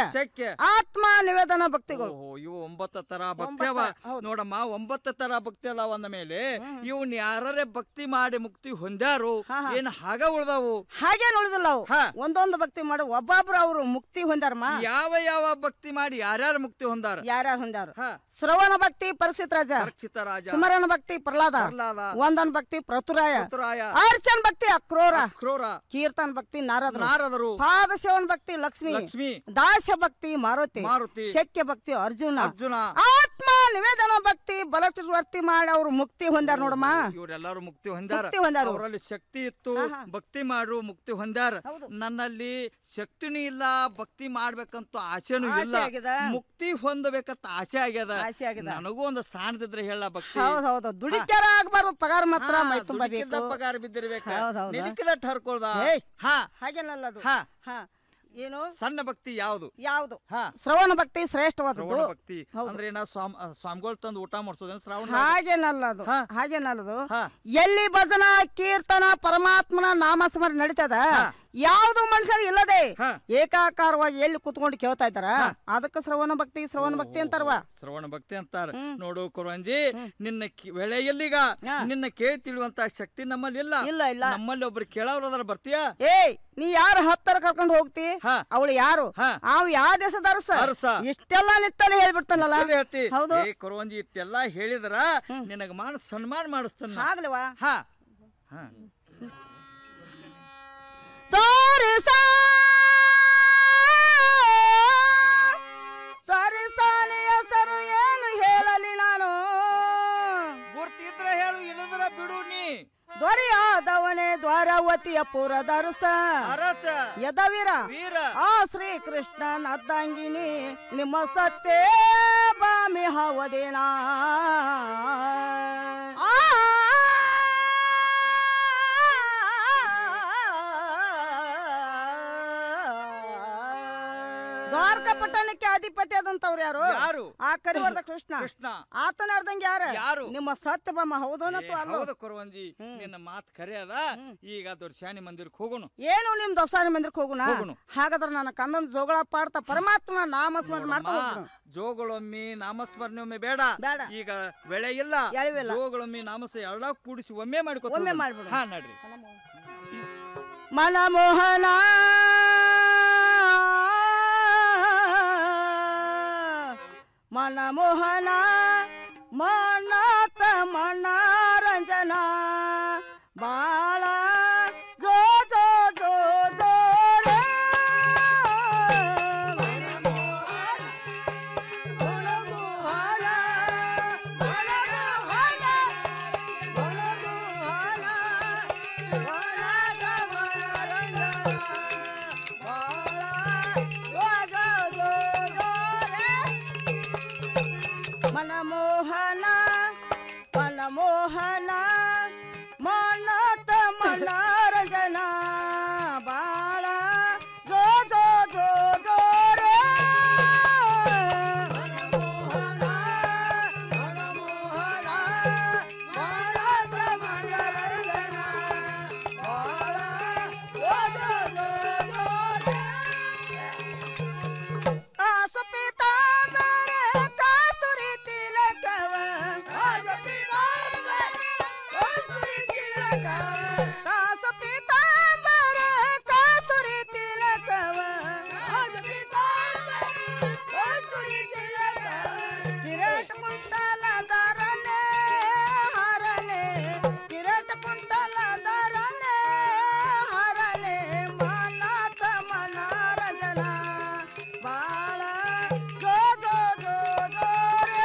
S19: ಆತ್ಮ ನಿವೇದನ ಭಕ್ತಿಗಳು
S18: ಓಹೋ ಇವು ಒಂಬತ್ತು ತರ ಭಕ್ತಿ ಅವ ನೋಡಮ್ಮ ಒಂಬತ್ತು ತರ ಭಕ್ತಿ ಅದಾವ ಅಂದ ಮೇಲೆ ಇವ್ನ ಯಾರೇ ಭಕ್ತಿ ಮಾಡಿ ಮುಕ್ತಿ ಹೊಂದ್ಯಾರು ಏನ್ ಹಾಗ ಉಳ್ದಾವು
S19: ಹಾಗೇನ್ ಉಳಿದಿಲ್ಲ ಅವು ಒಂದೊಂದು ಭಕ್ತಿ ಮಾಡಿ ಒಬ್ಬೊಬ್ರು ಅವರು ಮುಕ್ತಿ ಹೊಂದಾರಮ್ಮ
S18: ಯಾವ ಯಾವ ಭಕ್ತಿ ಮಾಡಿ ಯಾರ್ಯಾರು ಮುಕ್ತಿ ಹೊಂದಾರ
S19: ಯಾರ್ಯಾರು ಹೊಂದಾರ ಶ್ರವಣ ಭಕ್ತಿ ಪರೀಕ್ಷಿತ್ ರಾಜ
S18: ರಕ್ಷಿತ ರಾಜ
S19: ಸುಮರನ ಭಕ್ತಿ ಪ್ರಹ್ಲಾದ
S18: ಪ್ರಹ್ಲಾದ.
S19: ವಂದನ್ ಭಕ್ತಿ ಪ್ರತುರಾಯ
S18: ಪ್ರತುರಾಯ.
S19: ಅರ್ಚನ್ ಭಕ್ತಿ ಅಕ್ರೋರ
S18: ಅಕ್ರೋರ
S19: ಕೀರ್ತನ್ ಭಕ್ತಿ ನಾರದರು
S18: ನಾರದರು.
S19: ಪಾದ ಸೇವನ್ ಭಕ್ತಿ ಲಕ್ಷ್ಮಿ
S18: ಲಕ್ಷ್ಮಿ.
S19: ದಾಸ್ಯ ಭಕ್ತಿ ಮಾರುತಿ
S18: ಮಾರುತಿ.
S19: ಶಕ್ಯ ಭಕ್ತಿ ಅರ್ಜುನ
S18: ಅರ್ಜುನ.
S19: ಆತ್ಮ ನಿವೇದನ ಭಕ್ತಿ ಬಲವರ್ತಿ ಮಾಡಿ ಅವ್ರು ಮುಕ್ತಿ ಹೊಂದಾರ ನೋಡಮ್ಮ
S18: ಇವರೆಲ್ಲರೂ ಮುಕ್ತಿ ಹೊಂದಾರ
S19: ಮುಕ್ತಿ ಹೊಂದಾರು.
S18: ಅವರಲ್ಲಿ ಶಕ್ತಿ ಇತ್ತು ಭಕ್ತಿ ಮಾಡು ಮುಕ್ತಿ ಹೊಂದಾರ ನನ್ನಲ್ಲಿ ಶಕ್ತಿನೂ ಇಲ್ಲ ಭಕ್ತಿ ಮಾಡ್ಬೇಕಂತ ಆಸೆನೂ
S19: ಆಸೆ
S18: ಇಲ್ಲ
S19: ಆಗ್ಯದ.
S18: ಮುಕ್ತಿ ಹೊಂದಬೇಕಂತ ಆಸೆ ಆಗ್ಯದ
S19: ಆಸೆ ಆಗ್ಯದ.
S18: ನನಗೂ ಒಂದು ಸಾಣದಿದ್ರೆ ಹೇಳ ಭಕ್ತಿ
S19: ಹೌದ್ ಹೌದು ದುಡಿಕ್ಯಾರ ಆಗ್ಬಾರ್ದು ಪಗಾರ ಮಾತ್ರ
S18: ಹಾ,
S19: ಮೈ ತುಂಬ
S18: ದುಡುಕಿದ್ದ
S19: ಬೇಕು
S18: ಪಗಾರ ಬಿದ್ದಿರ್ಬೇಕ
S19: ಹೌದ್ ಹೌದು.
S18: ನಿಲುಕಿದಟ್ಟು ಹರ್ಕೊಳ್ದ
S19: ಏಯ್,
S18: ಹಾ
S19: ಹಾಗೇನಲ್ಲ ಅದು
S18: ಹಾ.
S19: ಹಾ ಏನು
S18: ಸಣ್ಣ ಭಕ್ತಿ ಯಾವುದು
S19: ಯಾವುದು
S18: ಹಾ
S19: ಶ್ರವಣ ಭಕ್ತಿ ಶ್ರೇಷ್ಠವಾದದ್ದು
S18: ಶ್ರವಣ ಭಕ್ತಿ ಅಂದ್ರೆ ಏನ ಸ್ವಾಮ್ ಸ್ವಾಮಿಗಳು ತಂದು ಊಟ ಮಾಡಿಸೋದೇನ ಶ್ರಾವಣ
S19: ಹಾಗೇನಲ್ಲ ಅದು ಹಾಗೇನಲ್ಲ ಅದು ಎಲ್ಲಿ ಭಜನ ಕೀರ್ತನ ಪರಮಾತ್ಮನ ನಾಮಸ್ಮರಣೆ ನಡೀತದ ಯಾವ್ದು ಮನುಷ್ಯರು ಇಲ್ಲದೆ ಏಕಾಕಾರವಾಗಿ ಎಲ್ಲಿ ಕುತ್ಕೊಂಡು ಕೇಳ್ತಾ ಇದ್ದಾರ ಅದಕ್ಕೆ ಶ್ರವಣ ಭಕ್ತಿ ಶ್ರವಣ ಭಕ್ತಿ ಅಂತಾರವ
S18: ಶ್ರವಣ ಭಕ್ತಿ ಅಂತಾರ ನೋಡು ಕುರಂಜಿ ನಿನ್ನ ಕಿ- ವೇಳೆಯಲ್ಲೀಗ ನಿನ್ನ ಕೇಳಿ ತಿಳಿಯುವಂತ ಶಕ್ತಿ ನಮ್ಮಲ್ಲಿ ಇಲ್ಲ
S19: ಇಲ್ಲ ಇಲ್ಲ
S18: ನಮ್ಮಲ್ಲಿ ಒಬ್ರು ಕೇಳೋರು ಅದಾರ ಬರ್ತೀಯಾ
S19: ಏಯ್ ನೀ ಯಾರು ಹತ್ತರ ಕರ್ಕೊಂಡು ಹೋಗ್ತಿ ಅವಳು ಯಾರು ಅವ್ ಯಾವ ದೇಶದ ಅರಸ
S18: ಅರಸ.
S19: ಇಷ್ಟೆಲ್ಲ ನಿತ್ತಲ್ಲಿ ಹೇಳ್ಬಿಡ್ತಾನಲ್ಲ
S18: ಅದೇ ಹೇಳ್ತಿ
S19: ಹೌದು
S18: ಏ ಕುರುವಂಜಿ ಇಷ್ಟೆಲ್ಲ ಹೇಳಿದ್ರ ನಿನಗ ಮಾಡ ಸನ್ಮಾನ ಮಾಡಿಸ್ತಾನ
S19: ಆಗ್ಲವಾ
S18: ಹಾ ಹಾ
S19: ತೋರಿಸ ತೋರಿಸಾಲಿ ಹೆಸರು ಏನು ಹೇಳಲಿ ನಾನು
S18: ಗುರ್ತಿದ್ರ ಹೇಳು ಇಳಿದ್ರ ಬಿಡು ನೀ
S19: ದೊರೆಯಾದವನೇ ದ್ವಾರಾವತಿಯ ಪುರದರಸ
S18: ಅರಸ
S19: ಯದವೀರ
S18: ವೀರ
S19: ಆ ಶ್ರೀಕೃಷ್ಣನ ಅರ್ಧಂಗಿನಿ ನಿಮ್ಮ ಸತ್ಯ ಬಾಮಿ ಹವದೇನಾ ದ್ವಾರಕ ಪಟ್ಟಣಕ್ಕೆ ಅಧಿಪತಿ ಆದಂತವ್ರು ಯಾರು
S18: ಯಾರು?
S19: ಆ ಕರಿವರ್ದ ಕೃಷ್ಣ
S18: ಕೃಷ್ಣ
S19: ಆತನ ಅರ್ಧಂಗಿ ಯಾರು
S18: ಯಾರು?
S19: ನಿಮ್ಮ ಸತ್ಯಭಾಮ ಹೌದೋನತ್ತು ಅಲ್ಲೋ
S18: ಹೌದು ಕುರುವಂಜಿ ನಿನ್ನ ಮಾತ್ ಕರೆ ಅದ ಈಗ ದೊರ್ಶಾನಿ ಮಂದಿರಕ್ಕೆ ಹೋಗೋಣ
S19: ಏನು ನಿಮ್ ದೊಸಾನಿ ಮಂದಿರಕ್ಕೆ ಹೋಗುಣ
S18: ಹೋಗುಣ.
S19: ಹಾಗಾದ್ರೆ ನನ್ನ ಕಂದನ ಜೋಗಳ ಪಾಡ್ತಾ ಪರಮಾತ್ಮನ ನಾಮಸ್ಮರಣೆ ಮಾಡ್ತಾ ಹೋಗ್ತೀನಿ.
S18: ಜೋಗಳೊಮ್ಮೆ ನಾಮಸ್ಮರಣೆ ಒಮ್ಮೆ ಬೇಡ
S19: ಬೇಡ.
S18: ಈಗ ಬೆಳೆ ಇಲ್ಲ
S19: ಎಳವಿಲ್ಲ.
S18: ಜೋಗಳೊಮ್ಮೆ ನಾಮಸ್ ಎಲ್ಲ ಕೂಡಿಸಿ ಒಮ್ಮೆ ಮಾಡ್ಕೊ
S19: ಒಮ್ಮೆ ಮಾಡ್ಬಿಡು.
S18: ಹಾ ನಡ್ರಿ
S19: ಮನಮೋಹನ ಮನಮೋಹನ ಮನತ ಮನರಂಜನ ಬಾಳ ಜೋ ಜೋ ಜೋ ಜೋ ರೇ. ಮನಮೋಹನ, ಮನಮೋಹನ, ಮನಮೋಹನ, ಮನದ ಮನರಂಜನ, ಬಾಳ ಜೋ ಜೋ ಜೋ ರೇ. ಮನಮೋಹನ ಮನಮೋಹನ ಮನತ ಮನರಂಜನ ಬಾಳ ಜೋ ಜೋ ಜೋ ಜೋ ರೇ. ಮನಮೋಹನ, ಮನಮೋಹನ, ಮನತ ಮನರಂಜನ ಬಾಳ ಜೋ ಜೋ ಜೋ ಜೋ ರೇ. ಆಸು ಪೀತಾಂಬರ ಕಸ್ತೂರಿ ತಿಲಕವ ಆಸು ಪೀತಾಂಬರ ಕಸ್ತೂರಿ ತಿಲಕವ ಆಸು ಪೀತಾಂಬರ ಕಸ್ತೂರಿ ತಿಲಕವ ಆಸು ಪೀತಾಂಬರ ಕಸ್ತೂರಿ ತಿಲಕವ ಕಿರೀಟ ಕುಂಟಲ ಧರನೆ ಹರನೆ ಕಿರೀಟ ಕುಂಟಲ ಧರನೆ ಹರನೆ ಮನತ ಮನರಂಜನ ಬಾಳ ಜೋ ಜೋ ಜೋ ಜೋ ರೇ.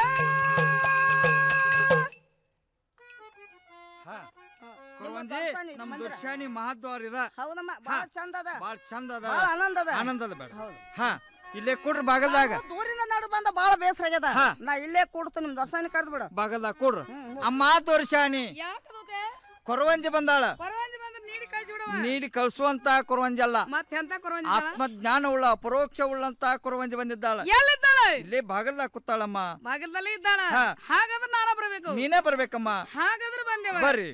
S18: ಕುರುವಂಜಿ ನಮ್ ದೊರ್ಶಾನಿ ಮಹದ್ವಾರ ಇದ
S19: ಹೌದಮ್ಮ ಬಾಳ ಚಂದ ಅದ
S18: ಬಾಳ ಚಂದ ಅದ
S19: ಬಾಳ ಆನಂದ ಅದ
S18: ಆನಂದದ ಬೇಡ ಹಾ ಇಲ್ಲೇ ಕೊಡ್ರಿ ಬಾಗಲ್ದಾಗ
S19: ದೂರಿಂದ ನಡು ಬಂದ ಬಾಳ ಬೇಸರ ಆಗ್ಯದ ನಾ ಇಲ್ಲೇ ಕೂಡ್ತು ನಿಮ್ ದರ್ಶನ ಕರೆದು ಬಿಡು
S18: ಬಾಗಲ್ದಾಗ ಕೊಡ್ರಿ ಅಮ್ಮ ದೊರ್ಶಾನಿ ಕೊರವಂಜಿ ಬಂದಾಳ ನೀಡಿ ಕಳ್ಸುವಂತ ಕೊರವಂಜಿ ಅಲ್ಲ
S19: ಮತ್ತೆ ಎಂತ ಕೊರವಂಜಿ
S18: ಆತ್ಮಜ್ಞಾನ ಉಳ್ಳ ಪರೋಕ್ಷ ಉಳ್ಳಂತ ಕೊರವಂಜಿ ಬಂದಿದ್ದಾಳ
S19: ಎಲ್ಲಿದ್ದಾಳೆ
S18: ಇಲ್ಲೇ ಬಾಗಲ್ದಾಗ ಕೂತಾಳಮ್ಮ
S19: ಬಾಗಿಲದಲ್ಲಿ ಇದ್ದಾಳ
S18: ಹಾ.
S19: ಹಾಗಾದ್ರೆ ನಾನ ಬರ್ಬೇಕು
S18: ನೀನೇ ಬರ್ಬೇಕಮ್ಮ
S19: ಹಾಗಾದ್ರೆ ಬಂದೇವ
S18: ಬರ್ರಿ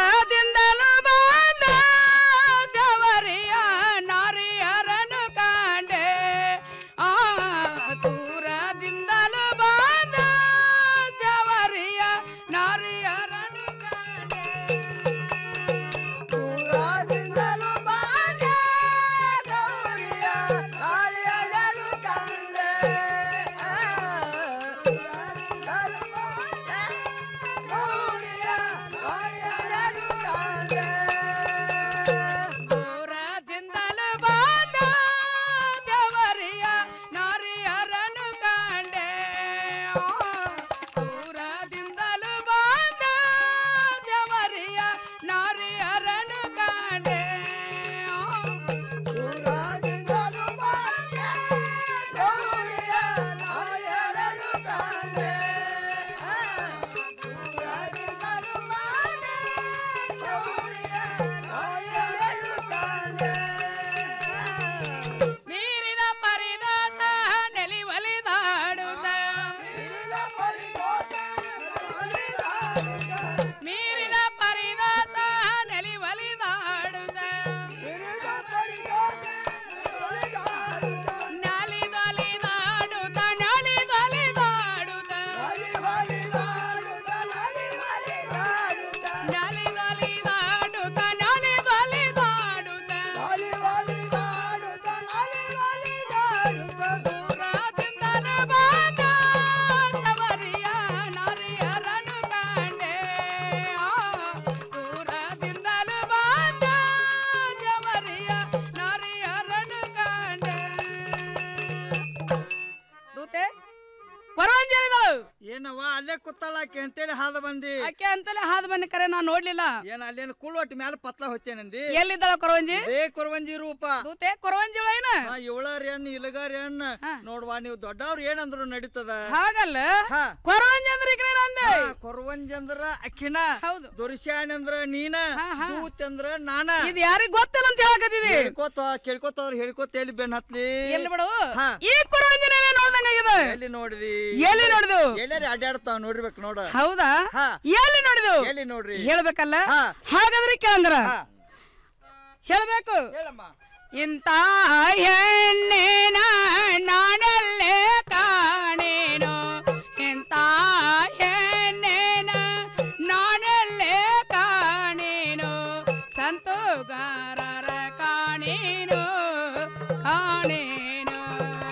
S19: ದೂರದಿಂದಲೂ ಬಂದ ಜವರಿಯ ನಾರಿಯರನು ಕಾಣ
S18: ಅಲ್ಲೇ ಕೂತಾಳ ಆಕೆ ಅಂತೇಳಿ ಹಾದ ಬಂದಿ
S20: ಆಕೆ ಅಂತಲೇ ಹಾದ್ ಬನ್ನಿ ಕರೆ ನಾ ನೋಡ್ಲಿಲ್ಲ
S18: ಏನ ಅಲ್ಲೇನು ಕುಳ್ಳೊಟ್ಟಿ ಮ್ಯಾಲ ಪತ್ಲ ಹೊಚ್ಚೇನಂದಿ
S20: ಎಲ್ಲಿದ್ದಾಳ ಕೊರವಂಜಿ
S18: ಏ ಕೊರವಂಜಿ ರೂಪ
S20: ದೂತೆ ಕೊರವಂಜಿ ಏನ
S18: ಇವಳರ್ ಏನ್ ಇಲಗಾರ್ ಏನ್ ನೋಡ್ವಾ ನೀವು ದೊಡ್ಡವ್ರು ಏನಂದ್ರು ನಡೀತದ
S20: ಹಾಗಲ್ಲ ಕೊರವಂಜಿ ಅಂದ್ರೆ ಈಗ ನಂದೆ
S18: ಕೊರವಂಜಿ ಅಂದ್ರ ಅಕ್ಕಿನ
S20: ಹೌದು
S18: ದೊರಿಸ್ಯಾಣಿ ಅಂದ್ರ ನೀನ ದೂತ್ ಅಂದ್ರ ನಾನ
S20: ಇದು ಯಾರಿಗ್ ಗೊತ್ತಿಲ್ಲ ಅಂತ ಹೇಳಕತ್ತಿದಿ
S18: ಕೇಳ್ಕೋತ ಕೇಳ್ಕೋತ ಅವ್ರು ಹೇಳ್ಕೋತ ಎಲ್ಲಿ ಬೆನ್ ಹತ್ಲಿ
S20: ಎಲ್ಲಿ ಬಿಡು
S18: ಹಾ.
S20: ಈ ಕೊರವಂಜಿನ ನೋಡ್ದಂಗಾಗಿದೆ
S18: ಎಲ್ಲಿ ನೋಡಿದಿ
S20: ಎಲ್ಲಿ ನೋಡಿದು
S18: ಎಲ್ಲಾರಿ ಅಡ್ಡಾಡ್ತಾವ ನೋಡ್ಬೇಕು ನೋಡ
S20: ಹೌದಾ
S18: ಹಾ.
S20: ಎಲ್ಲಿ ನೋಡಿದು
S18: ಎಲ್ಲಿ ನೋಡ್ರಿ
S20: ಹೇಳ್ಬೇಕಲ್ಲ ಹಾಗಾದ್ರೆ ಕೇಳಂದ್ರ ಹೇಳ್ಬೇಕು ಇಂತ ಹೆಣ್ಣಿನ ನಾನಲ್ಲೇ ಕಾಣೇನು ಇಂತ ಹೆಣ್ಣಿನ ನಾನಲ್ಲೇ ಕಾಣೇನು ಸಂತೋಗಾರರ ಕಾಣೇನು ಕಾಣೇನು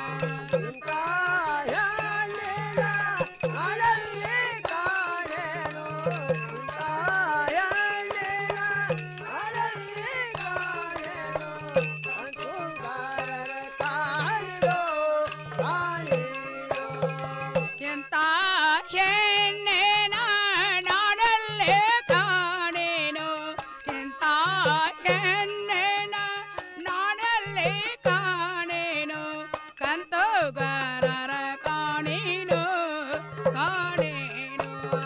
S20: ಎಂತ ಹೆಣ್ಣಿನ ನಾಡಲ್ಲೇ ಕಾಣೇನು ಎಂತ ಹೆಣ್ಣಿನ ನಾಡಲ್ಲೇ ಕಾಣೇನು ಕಂತುಗಾರರ ಕಾಣೇನು ಕಾಣೇನು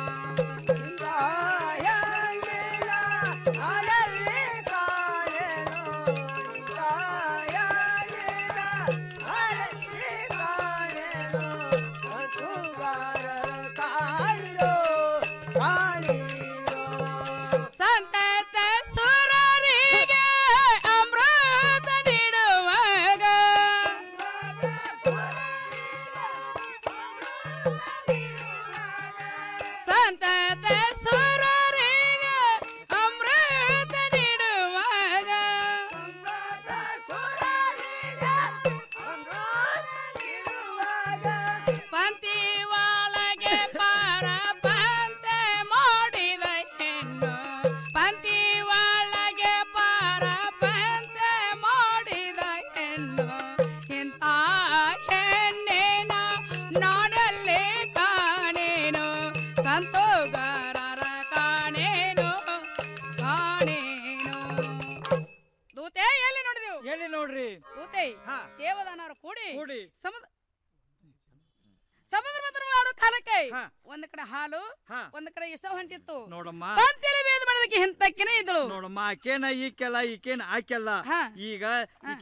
S20: ಸಂತತ ಸುರರಿಗೆ ಅಮೃತ ನೀಡುವಾಗ ಸಂತತ ಸುರರಿಗೆ ಅಮೃತ ನೀಡುವಾಗ ಪಂತಿ ಒಳಗೆ ಪಾರ ಪಂತೆ ಮಾಡಿದ ಹೆಣ್ಣು ಪಂತಿ ಒಳಗೆ ಪಾರ ಪಂತೆ ಮಾಡಿದ ಹೆಣ್ಣು ಇಂಥ ಹೆಣ್ಣಿನ ನಾಡಲ್ಲೇ ಕಾಣೇನು ಸಂತೋಗಾರರ ಕಾಣೇನು ಕಾಣೇನು ದೂತೆ ಎಲ್ಲಿ ನೋಡಿದೆವು
S18: ಎಲ್ಲಿ ನೋಡ್ರಿ
S20: ದೂತೆ ದೇವದಾನವರು ಕೂಡಿ
S18: ಕೂಡಿ
S20: ಸಮುದ್ರ ಸಮುದ್ರ ಮಂಥನ ಮಾಡೋ ಕಾಲಕ್ಕೆ ಒಂದ್ ಕಡೆ ಹಾಲು ಒಂದ್ ಕಡೆ ಇಷ್ಟ ಹೊಂಟಿತ್ತು
S18: ನೋಡಮ್ಮ
S20: ಪಂತಿಲಿ ಬೇದ್ ಮಾಡೋದಕ್ಕೆ ಹಿಂತಕ್ಕಿನೇ ಇದ್ದಳು
S18: ನೋಡಮ್ಮ ಆಕೇನ ಈಕೆಲ್ಲ ಈಕೇನ ಆಕೆಲ್ಲ ಈಗ ಈಕೆ